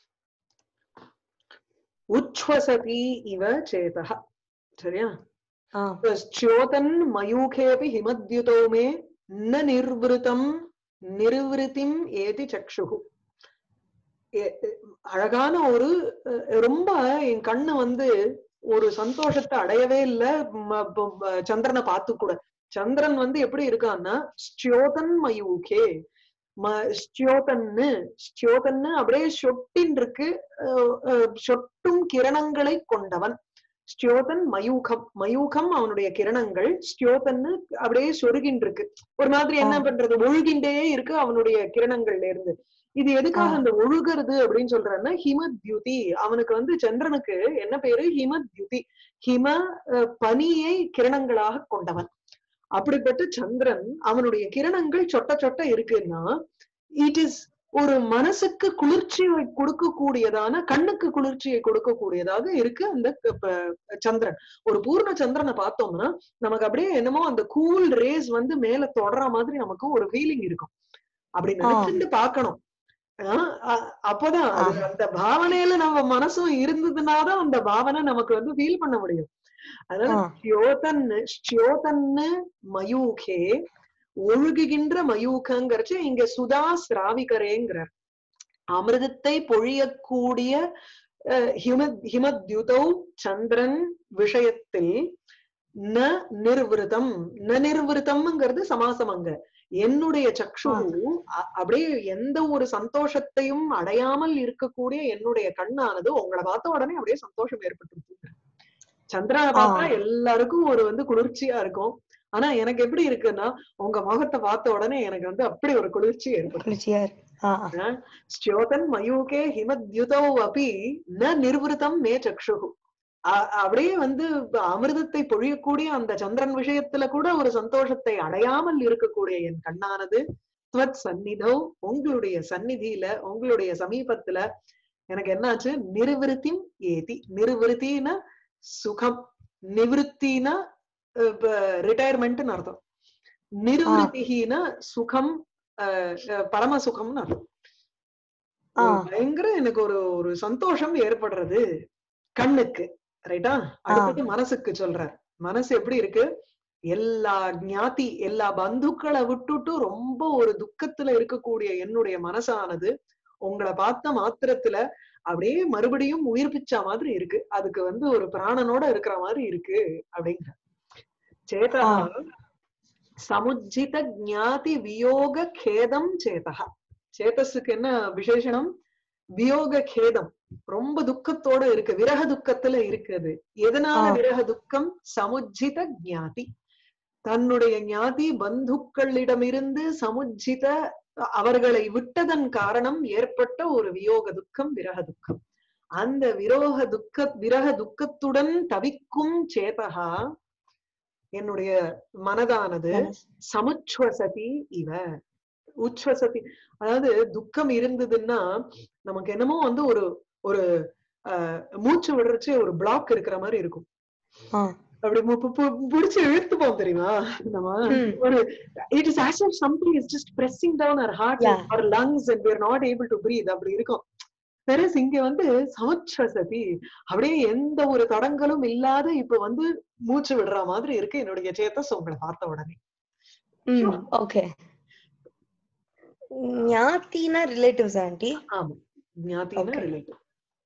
उच्छ्वसति इव चेतः சரியா आ, च्योतन् मयूखेऽपि हिमद्युतौ मे न निर्वृतम् நிர்விருத்திம் ஏதி சக்ஷுகு எ- எ- அழகான ஒரு அஹ், ரொம்ப என் கண்ணு வந்து ஒரு சந்தோஷத்தை அடையவே இல்ல ம- ப- ப- சந்திரனை பார்த்து கூட சந்திரன் வந்து எப்படி இருக்கான்னா ஸ்டியோதன் மயூகே ம ஸ்டியோதன்னு ஸ்டியோதன்னு அப்படியே சொட்டின் இருக்கு அஹ், அஹ், சொட்டும் கிரணங்களை கொண்டவன் ஸ்டியோதன் மயூகம் மயூகம் அவனுடைய கிரணங்கள் ஸ்டியோதன்னு அப்படியே சொருகின் இருக்கு ஒரு மாதிரி என்ன ஆ. பண்றது ஒழுகின்றே இருக்கு அவனுடைய கிரணங்கள்ல இருந்து இது எதுக்காக ஆ. அந்த ஒழுகிறது அப்படின்னு சொல்றேன்னா ஹிமத்யுதி அவனுக்கு வந்து சந்திரனுக்கு என்ன பேரு ஹிமத்யுதி ஹிம அஹ், பனியை கிரணங்களாக கொண்டவன் அப்படிப்பட்ட சந்திரன் அவனுடைய கிரணங்கள் சொட்ட சொட்ட இருக்குன்னா இட் இஸ் ஒரு மனசுக்கு குளிர்ச்சியை கொடுக்கக்கூடியதான கண்ணுக்கு குளிர்ச்சியை கொடுக்கக்கூடியதாக இருக்கு அந்த க- ப- சந்திரன் ஒரு பூர்ண சந்திரனை பார்த்தோம்னா நமக்கு அப்படியே என்னமோ அந்த கூல் ரேஸ் வந்து மேல தொடர மாதிரி நமக்கு ஒரு ஃபீலிங் இருக்கும் அப்படி ஆ. நினைச்சுட்டு பார்க்கணும் ஆஹ் அ- அப்பதான் அது அந்த பாவனையில நம்ம மனசும் இருந்ததுனாதான் அந்த பாவனை நமக்கு வந்து ஃபீல் பண்ண முடியும் அதனால ஆ. ஸ்யோதன்னு ஸ்யோதன்னு மயூகே ஒழுகுகின்ற மயூகங்கிறச்சு இங்க சுதா சிராவிகரேங்கிறார் அமிர்தத்தை பொழியக்கூடிய அஹ், ஹிம ஹிமத்யுதௌ சந்திரன் விஷயத்தில் ந நிர்விருதம் ந நிர்விருதம்ங்கிறது சமாசம் அங்க என்னுடைய சக்ஷு அ- அப்படியே எந்த ஒரு சந்தோஷத்தையும் அடையாமல் இருக்கக்கூடிய என்னுடைய கண்ணானது உங்களை பார்த்த உடனே அப்படியே சந்தோஷம் ஏற்பட்டு சந்திரனை பார்த்தா ஆ. எல்லாருக்கும் ஒரு வந்து குளிர்ச்சியா இருக்கும் ஆனா எனக்கு எப்படி இருக்குன்னா உங்க முகத்தை பார்த்த உடனே எனக்கு வந்து அப்படி ஒரு குளிர்ச்சி ஏற்படும் குளிர்ச்சியா இருக்கு ஆ ஸ்யோதன் மயூகே ஹிமத்யுதௌ அபி ந நிர்விருத்தம் மே சக்ஷுகு அ- அப்படியே வந்து அமிர்தத்தை பொழியக்கூடிய அந்த சந்திரன் விஷயத்துல கூட ஒரு சந்தோஷத்தை அடையாமல் இருக்கக்கூடிய என் கண்ணானது துவத் சந்நிதோ உங்களுடைய சந்நிதியில உங்களுடைய சமீபத்துல எனக்கு என்னாச்சு நிர்விருத்திம் ஏதி நிர்விருத்தின சுகம் நிவிருத்தின ரிட்டையர்மெண்ட்னு அர்த்தம் நிர்விருத்தின சுகம் அஹ், அஹ், பரம சுகம்னு அர்த்தம் ஆ. ஒரு பயங்கர எனக்கு ஒரு ஒரு சந்தோஷம் ஏற்படுறது கண்ணுக்கு ரைட்டா அடுத்தது மனசுக்கு சொல்றார் மனசு எப்படி இருக்கு எல்லா ஞாதி எல்லா பந்துக்களை விட்டுட்டு ரொம்ப ஒரு துக்கத்துல இருக்கக்கூடிய என்னுடைய மனசானது உங்களை பார்த்த மாத்திரத்துல அப்படியே மறுபடியும் உயிர்ப்பிச்ச மாதிரி இருக்கு அதுக்கு வந்து ஒரு பிராணனோட இருக்கிற மாதிரி இருக்கு அப்படிங்கிற சேதா சமுஜ்ஜித ஞாதி வியோக கேதம் சேதா சேதஸுக்கு என்ன விசேஷணம் வியோக கேதம் ரொம்ப துக்கத்தோட இருக்கு விரக துக்கத்துல இருக்குது எதனால ஆ. விரக துக்கம் சமுஜ்ஜித ஞாதி தன்னுடைய ஞாதி பந்துக்களிடமிருந்து சமுஜ்ஜித அவர்களை விட்டதன் காரணம் ஏற்பட்ட ஒரு வியோக துக்கம் விரக துக்கம் அந்த விரோக துக்க விரக துக்கத்துடன் தவிக்கும் சேதகா என்னுடைய மனதானது சமுச்சுவசதி இவ உச்வசதி அதாவது துக்கம் இருந்ததுன்னா நமக்கு என்னமோ வந்து ஒரு ஒரு ஆஹ், மூச்சு விடுறச்சு ஒரு பிளாக் இருக்கிற மாதிரி இருக்கும் ஆ. அப்படி மு- பு- பு- புடிச்சு இழுத்துப்போம் தெரியுமா நம்ம ம். ஒரு it is as if something is just pressing down our heart Yeah. our lungs and we are not able to breathe அப்படி இருக்கும் பெருஸ் இங்க வந்து சமுச்சுவசதி அப்படியே எந்த ஒரு தடங்களும் இல்லாத இப்ப வந்து மூச்சு விடுற மாதிரி இருக்கு என்னுடைய சேத்தஸ் உங்களை பார்த்த உடனே ம் ஓகே ஞாத்தினா ரிலேட்டிவ்ஸ் ஆண்டி ஆமா ஞாத்தின Okay. ரிலேட்டிவ்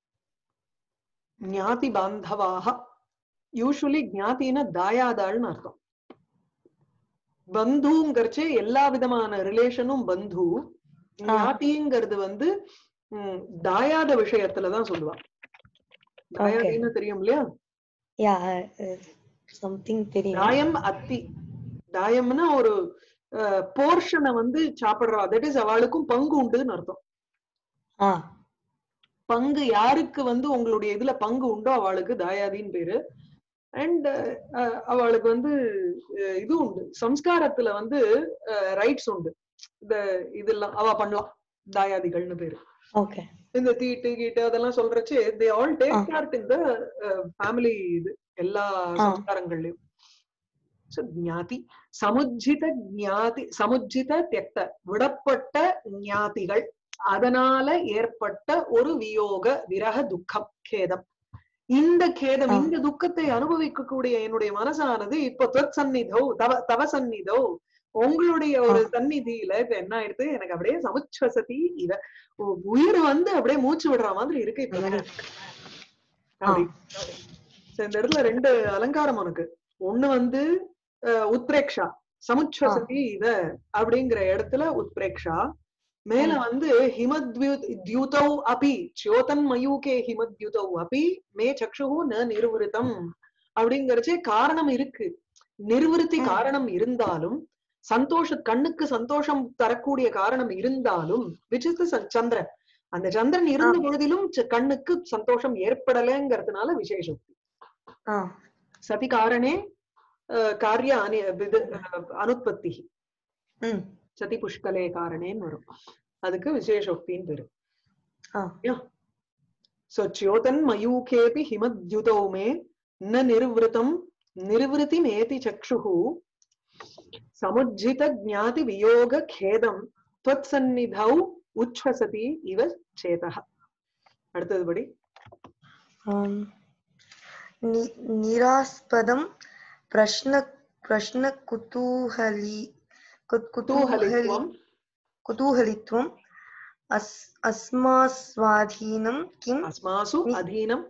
ஞாதி பாந்தவாக யூஸ்வலி ஞாத்தின தாயாதாள்னு அர்த்தம் பந்துங்கிறச்சே எல்லா விதமான ரிலேஷனும் பந்து ஞாதிங்கிறது வந்து ம், தாயாத விஷயத்துலதான் சொல்லுவா தாயாதின்னு தெரியும் இல்லையா யா சம்திங் தெரியும் தாயம் அத்தி தாயம்னா ஒரு போர்ஷனை வந்து சாப்பிடுறா தட் இஸ் அவளுக்கும் பங்கு உண்டுன்னு அர்த்தம் ஆ பங்கு யாருக்கு வந்து உங்களுடைய இதுல பங்கு உண்டோ அவளுக்கு தாயாதின்னு பேரு அண்ட் அவளுக்கு வந்து அஹ், இது உண்டு சம்ஸ்காரத்துல வந்து ரைட்ஸ் உண்டு இந்த இதெல்லாம் அவ பண்ணலாம் தாயாதிகள்னு பேரு ஓகே இந்த தீட்டு கீட்டு அதெல்லாம் சொல்றச்சு தே ஆல் டேக் ஆ. பார்ட் இந்த ஃபேமிலி இது எல்லா ஆ. சம்ஸ்காரங்கள்லயும் So, ஞாதி சமுஜ்ஜித ஞாதி சமுஜ்ஜித தியக்த விடப்பட்ட ஞாதிகள் அதனால ஏற்பட்ட ஒரு வியோக விரக துக்கம் கேதம் இந்த கேதம் ஆ. இந்த துக்கத்தை அனுபவிக்கக்கூடிய என்னுடைய மனசானது இப்ப தொத் சந்நிதோ தவ தவ சந்நிதோ உங்களுடைய ஒரு சந்நிதியில இப்ப என்ன ஆயிடுது எனக்கு அப்படியே சமுச்சுவசதி இத உ- உயிர் வந்து அப்படியே மூச்சு விடுற மாதிரி இருக்கு இப்ப எனக்கு. அப்படி. So, இந்த இடத்துல ரெண்டு அலங்காரம் உனக்கு ஒண்ணு வந்து அஹ், உத்ரேக்ஷா சமுச்சுவசதி இத அப்படிங்கிற இடத்துல உத்ரேக்ஷா மேல வந்து ஹிமத்யூதௌ அபி சியோதன் மயூகே ஹிமத்யூதௌ அபி மே சக்ஷுஹு ந நிர்வருத்தம் அப்படிங்கறச்சே காரணம் இருக்கு நிர்வருத்தி ம். காரணம் இருந்தாலும் சந்தோஷ கண்ணுக்கு சந்தோஷம் தரக்கூடிய காரணம் இருந்தாலும் which is the sun- சந்திரன் அந்த சந்திரன் இருந்த பொழுதிலும் ச- கண்ணுக்கு சந்தோஷம் ஏற்படலைங்கிறதுனால விசேஷம் ஆ சதி காரணே அஹ், காரிய அனி இது, அஹ், அனுத்பத்தி ம் சதி புஷ்கலே காரணேன்னு வரும் அதுக்கு விசேஷோக்தின்னு பேரு ஆ சோ च्योतन् मयूखेऽपि हिमद्युतौ मे न निर्वृतं निर्वृतिमेति चक्षुः समुज्झित ज्ञाति वियोग खेदं त्वत्सन्निधौ उच्छ्वसति इव चेतः அடுத்ததுபடி ஆம். நி- நிராஸ்பதம் பிரஷ்ன பிரஷ்ன குதூகலி குத்- குதூகலி குதூகலித்வம் குதூகலித்வம் அஸ் அஸ்மாஸ்வாதீனம் கிம் அஸ்மாசு நி- அதீனம்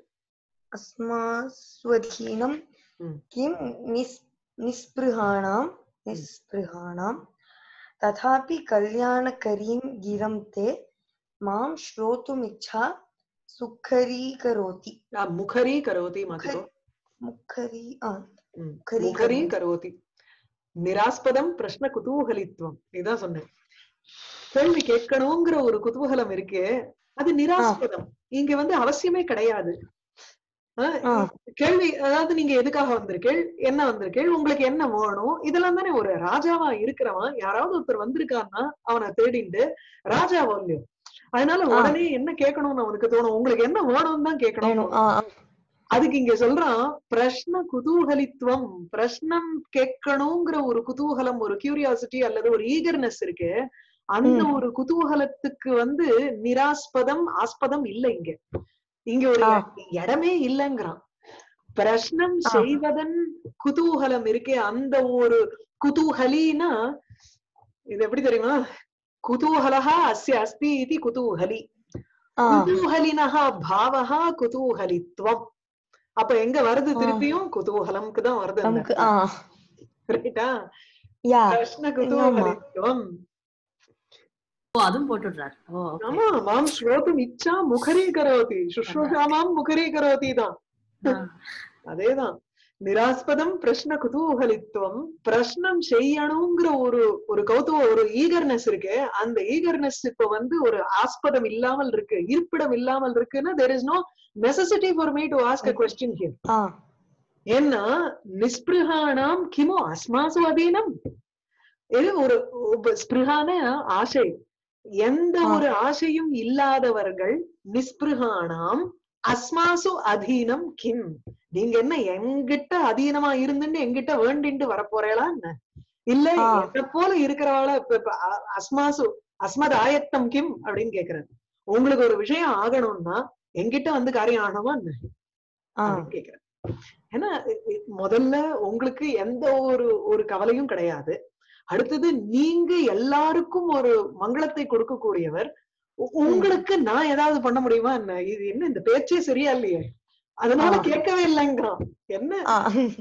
अस्मास्वधीनं ம். किं निस् निःस्पृहाणां निःस्पृहाणां तथापि कल्याणकरीं गिरं ते मां श्रोतुमिच्छा सुखरीकरोति அஹ், முகரி கரோதி மதுரோ मुखरी आ, ம். முகரி முகரி கரோதி. கரோதி நிராஸ்பதம் பிரஷ்ன குதூகலித்வம் இதான் சொன்னேன் கேள்வி கேட்கணுங்கிற ஒரு குதூகலம் இருக்கே அது நிராஸ்பதம் இங்க வந்து அவசியமே கிடையாது அஹ், ஆ. கேள்வி அதாவது நீங்க எதுக்காக வந்திருக்கீள் என்ன வந்திருக்கீள் உங்களுக்கு என்ன வேணும் இதெல்லாம் தானே ஒரு ராஜாவா இருக்கிறவன் யாராவது ஒருத்தர் வந்திருக்கான்னா அவனை தேடிண்டு ராஜாவோ இல்லையோ அதனால ஆ. உடனே என்ன கேட்கணும்னு அவனுக்கு தோணும் உங்களுக்கு என்ன வேணும்னு தான் கேட்கணும் வேணும் ஆ ஆ. அதுக்கு இங்க சொல்றான் பிரஷ்ன குதூகலித்துவம் பிரஷ்னம் கேட்கணுங்கிற ஒரு குதூகலம் ஒரு கியூரியாசிட்டி அல்லது ஒரு ஈகர்னஸ் இருக்கு அந்த ம். ஒரு குதூகலத்துக்கு வந்து நிராஸ்பதம் ஆஸ்பதம் இல்ல இங்க இங்க ஒரு ஆ. இடமே இல்லைங்கிறான் பிரஷ்னம் ஆ. செய்வதன் குதூகலம் இருக்கே அந்த ஒரு குதூகலினா இது எப்படி தெரியுமா குதூகலஹா அஸ்ய அஸ்தி இது குதூகலி ஆ குதூகலினஹா பாவஹா குதூகலித்வம் அப்ப எங்க வருது ஆ. திருப்பியும் குதூகலம்க்கு தான் வருது அந்த நமக்கு ஆ ரைட்டா யா பிரஷ்ன குதூகலித்வம் ஓ அதுவும் போட்டுடுறாரு ஓ okay. ஆமா மாம் ஸ்ரோதும் இச்சா முகரீ கரோதி சுஷ்ரூஷா மாம் முகரீ கரோதி தான் ஆ. அதேதான் நிராஸ்பதம் பிரஷ்ன குதூகலித்துவம் பிரஷ்னம் செய்யணுங்கிற ஒரு ஒரு கௌதுவ ஒரு ஈகர்னஸ் இருக்கு அந்த ஈகர்னஸ் இப்ப வந்து ஒரு ஆஸ்பதம் இல்லாமல் இருக்கு இருப்பிடம் இல்லாமல் இருக்குன்னா there is no necessity for me to ask a question here ஆ ஏன்னா நிஸ்பிருகானாம் கிமு அஸ்மாசு அதீனம் இது ஒரு உப- ஸ்பிருகான ஆசை எந்த ஆ. ஒரு ஆசையும் இல்லாதவர்கள் நிஸ்பிருகானாம் அஸ்மாசு அதீனம் கிம் நீங்க என்ன எங்கிட்ட அதீனமா இருந்துட்டு எங்கிட்ட வேண்டிண்டு வரப்போறேளா என்ன இல்ல ஆ. என்ன போல இருக்கிறவாள இப்ப- இப்ப அ- அஸ்மாசு அஸ்மத் ஆயத்தம் கிம் அப்படின்னு கேக்குறாரு உங்களுக்கு ஒரு விஷயம் ஆகணும்னா எங்கிட்ட வந்து காரியம் ஆகணுமா என்ன ஆ அப்படின்னு கேக்குறேன் ஏன்னா இ- இ- முதல்ல உங்களுக்கு எந்த ஒரு ஒரு கவலையும் கிடையாது அடுத்தது நீங்க எல்லாருக்கும் ஒரு மங்களத்தை கொடுக்கக்கூடியவர் உ- உங்களுக்கு நான் ஏதாவது பண்ண முடியுமா என்ன இது என்ன இந்த பேச்சே சரியா இல்லையே அதனால ஆ. கேட்கவே இல்லைங்கிறான் என்ன ஆ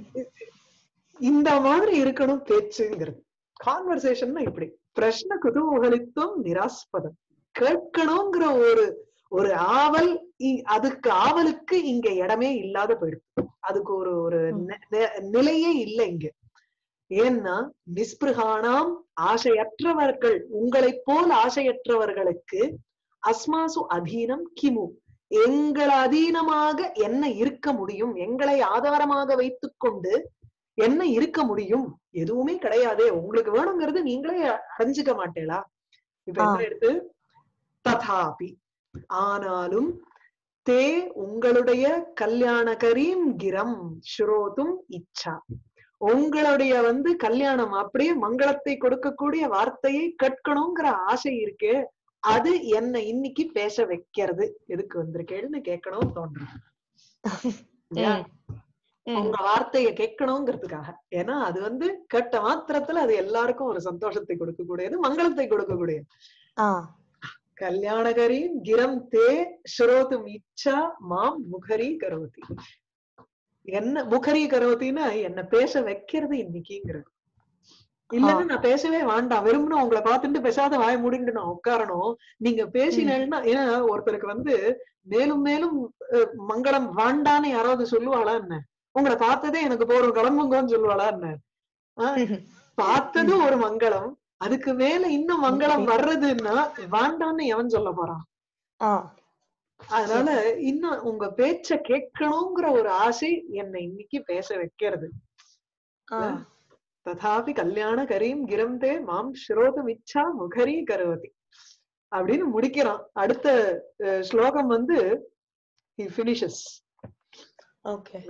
இந்த மாதிரி இருக்கணும் பேச்சுங்கிறது கான்வர்சேஷன்னா இப்படி பிரஷ்ன குதூகலித்துவம் நிராஸ்பதம் கேட்கணுங்கிற ஒரு ஒரு ஆவல் இ- அதுக்கு ஆவலுக்கு இங்க இடமே இல்லாத போயிடுது அதுக்கு ஒரு ஒரு ம். நெ- நெ- நிலையே இல்லை இங்க ஏன்னா நிஸ்பிருகானாம் ஆசையற்றவர்கள் உங்களைப் போல் ஆசையற்றவர்களுக்கு அஸ்மாசு அதீனம் கிமு எங்கள் அதீனமாக என்ன இருக்க முடியும் எங்களை ஆதாரமாக வைத்துக்கொண்டு என்ன இருக்க முடியும் எதுவுமே கிடையாதே உங்களுக்கு வேணுங்கிறது நீங்களே அடைஞ்சுக்க மாட்டேளா இப்ப என்ன ஆ. எடுத்து ததாபி ஆனாலும் தே உங்களுடைய கல்யாணகரீம் கிரம் ஸ்ரோதும் இச்சா உங்களுடைய வந்து கல்யாணம் அப்படியே மங்களத்தை கொடுக்கக்கூடிய வார்த்தையை கேட்கணுங்கிற ஆசை இருக்கே அது என்ன இன்னைக்கு பேச வைக்கிறது எதுக்கு வந்திருக்கேன்னு கேட்கணும் தோன்றும் இல்லையா? ம். உங்க வார்த்தையை கேட்கணுங்கிறதுக்காக ஏன்னா அது வந்து கேட்ட மாத்திரத்துல அது எல்லாருக்கும் ஒரு சந்தோஷத்தை கொடுக்கக்கூடியது மங்களத்தை கொடுக்கக்கூடியது ஆ கல்யாணகரீம் கிரம் தே ஸ்ரோதும் இச்சா மாம் முகரி கரோதி என்ன முகரி கரோத்தின்னா என்ன பேச வைக்கிறது இன்னைக்குங்கிறது இல்லன்னா நான் பேசவே வேண்டாம் வெறும்னு உங்களை பார்த்துட்டு பேசாத வாய மூடிட்டு நான் உட்காரணும் நீங்க பேசினேன்னா ஏன்னா ஒருத்தருக்கு வந்து மேலும் மேலும் அஹ், மங்களம் வேண்டான்னு யாராவது சொல்லுவாளா என்ன உங்களை பார்த்ததே எனக்கு போறோம் கிளம்புங்கன்னு சொல்லுவாளா என்ன ஆஹ், பார்த்தது ஒரு மங்களம் அதுக்கு மேல இன்னும் மங்களம் வர்றதுன்னா வேண்டான்னு எவன் சொல்ல போறான் ஆ அதனால இன்னும் உங்க பேச்ச கேட்கணுங்கிற ஒரு ஆசை என்னை இன்னைக்கு பேச வைக்கிறது ஆ ததாபி கல்யாண கரீம் கிரந்தே மாம் ஸ்ரோதம் இச்சா முகரி கரோதி அப்படின்னு முடிக்கிறான் அடுத்த அஹ், ஸ்லோகம் வந்து பினிஷஸ் ஓகே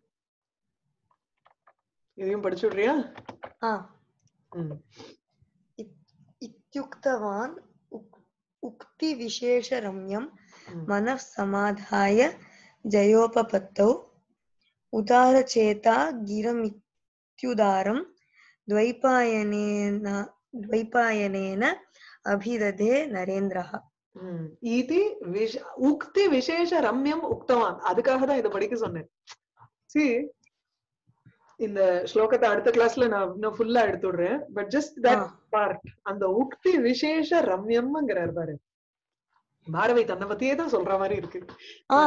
இதையும் படிச்சு விடுறியா ஆ ம். इत्युक्तवान् उक्- उक्तिविशेषरम्यं ம். मनः समाधाय जयोपपत्तौ उदारचेता गिरमित्युदारं द्वैपायनेन द्वैपायनेन अभिदधे नरेन्द्रः ம். இது விஷ உக்தி விசேஷ ரம்யம் உக்தவான் அதுக்காக தான் இதை படிக்க சொன்னேன் see இந்த ஸ்லோகத்தை அடுத்த கிளாஸ்ல நான் இன்னும் ஃபுல்லா எடுத்து விடுறேன் பட் ஜஸ்ட் தட் ஆ. பார்ட் அந்த உக்தி விசேஷ ரம்யம்ங்கிறார் பாரு பாரதி தன்னை பத்தியே தான் சொல்ற மாதிரி இருக்கு ஆ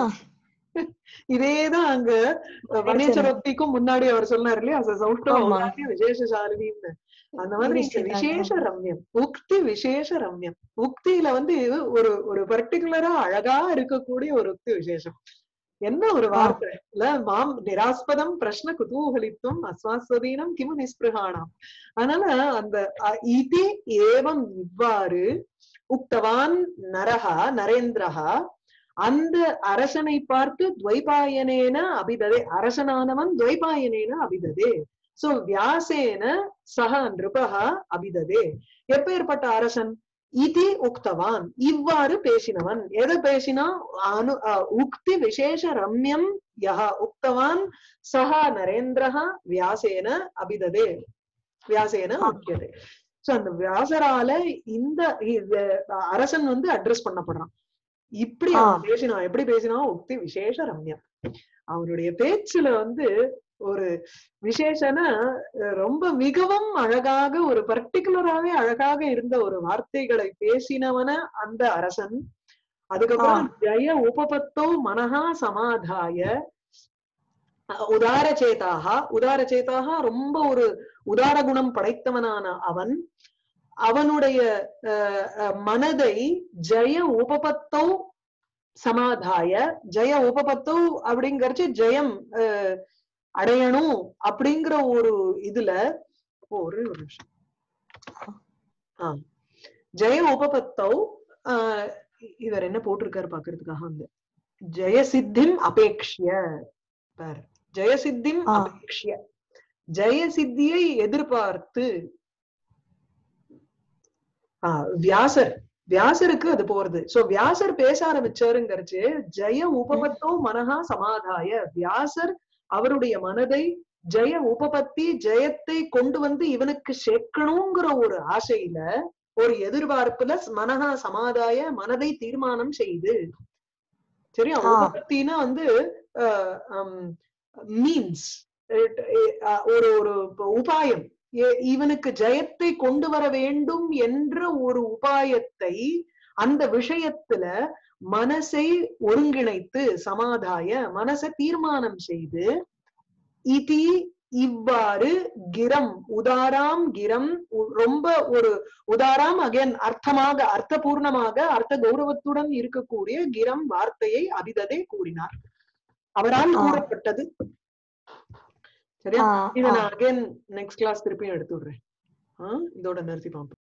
இதேதான் அங்க வனேச்சரத்திக்கும் முன்னாடி அவர் சொன்னார் இல்லையா ஆமா. சௌஷ்டவ விசேஷசாலினின்னு அந்த மாதிரி இங்க விசேஷ விசேஷ ரம்யம் உக்தி விசேஷ ரம்யம் உக்தியில வந்து ஒரு ஒரு பர்டிகுலரா அழகா இருக்கக்கூடிய ஒரு உக்தி விசேஷம் என்ன ஒரு வார்த்தை இல்ல மாம் நிராஸ்பதம் பிரஷ்ன குதூகலித்துவம் அஸ்வாஸ்வதீனம் கிமு நிஸ்பிருகாணாம் அதனால அந்த அ, இதி ஏவம் இவ்வாறு உக்தவான் நரஹா நரேந்திரஹா அந்த அரசனை பார்த்து துவைபாயனேன அபிததே அரசனானவன் துவைபாயனேன அபிததே சோ வியாசேன சக நிருபகா அபிததே எப்பேற்பட்ட அரசன் இதி உக்தவான் இவ்வாறு பேசினவன் எதை பேசினா அனு அஹ், உக்தி விசேஷ ரம்யம் யஹ உக்தவான் சஹ நரேந்திரஹா வியாசேன அபிததே வியாசேன உக்கியதே சோ அந்த வியாசரால இந்த இந்த அரசன் வந்து அட்ரஸ் பண்ணப்படுறான் இப்படி ஆ. அவன் பேசினான் எப்படி பேசினா உக்தி விசேஷ ரம்யம் அவனுடைய பேச்சுல வந்து ஒரு விசேஷனா அஹ், ரொம்ப மிகவும் அழகாக ஒரு பர்டிகுலராவே அழகாக இருந்த ஒரு வார்த்தைகளை பேசினவன அந்த அரசன் அதுக்கப்புறம் ஜெய உபபத்தோ மனஹா சமாதாய அஹ், உதார சேதாக உதார சேதாக ரொம்ப ஒரு உதார குணம் படைத்தவனான அவன் அவனுடைய அஹ், அஹ், மனதை ஜெய உபபத்தோ சமாதாய ஜெய உபபத்தோ அப்படிங்கறச்சு ஜெயம் அஹ், அடையணும் அப்படிங்கிற ஒரு இதுல ஓ, ஒரே ஒரு நிமிஷம் ஆ ஜெய உபபத்தோ ஆஹ் இவர் என்ன போட்டிருக்காரு பாக்குறதுக்காக வந்து ஜெயசித்திம் அபேக்ஷிய பார் ஜெயசித்திம் ஆ. அபேக்ஷிய ஜெயசித்தியை எதிர்பார்த்து ஆ, வியாசர் வியாசருக்கு அது போறது சோ வியாசர் பேச ஆரம்பிச்சாருங்கிறச்சு ஜெய உபபத்தோ மனஹா சமாதாய வியாசர் அவருடைய மனதை ஜெய உபபத்தி ஜெயத்தை கொண்டு வந்து இவனுக்கு சேர்க்கணுங்கிற ஒரு ஆசையில ஒரு எதிர்பார்ப்புல மனஹா சமாதாய மனதை தீர்மானம் செய்து சரியா ஆ. உபபத்தினா வந்து மீன்ஸ் ஒரு ஒரு உபாயம் எ- இவனுக்கு ஜெயத்தை கொண்டு வர வேண்டும் என்ற ஒரு உபாயத்தை அந்த விஷயத்துல மனசை ஒருங்கிணைத்து சமாதாய மனசை தீர்மானம் செய்து இதி இவ்வாறு கிரம் உதாராம் கிரம் உ- ரொம்ப ஒரு உதாராம் அகைன் அர்த்தமாக அர்த்தபூர்ணமாக அர்த்த கௌரவத்துடன் இருக்கக்கூடிய கிரம் வார்த்தையை அபிததே கூறினார் அவரால் ஆ. கூறப்பட்டது சரியா ஆ, இதை ஆ. நான் அகைன் நெக்ஸ்ட் கிளாஸ் திருப்பியும் எடுத்து விடுறேன் ஆஹ் இதோட நிறுத்தி பார்ப்போம்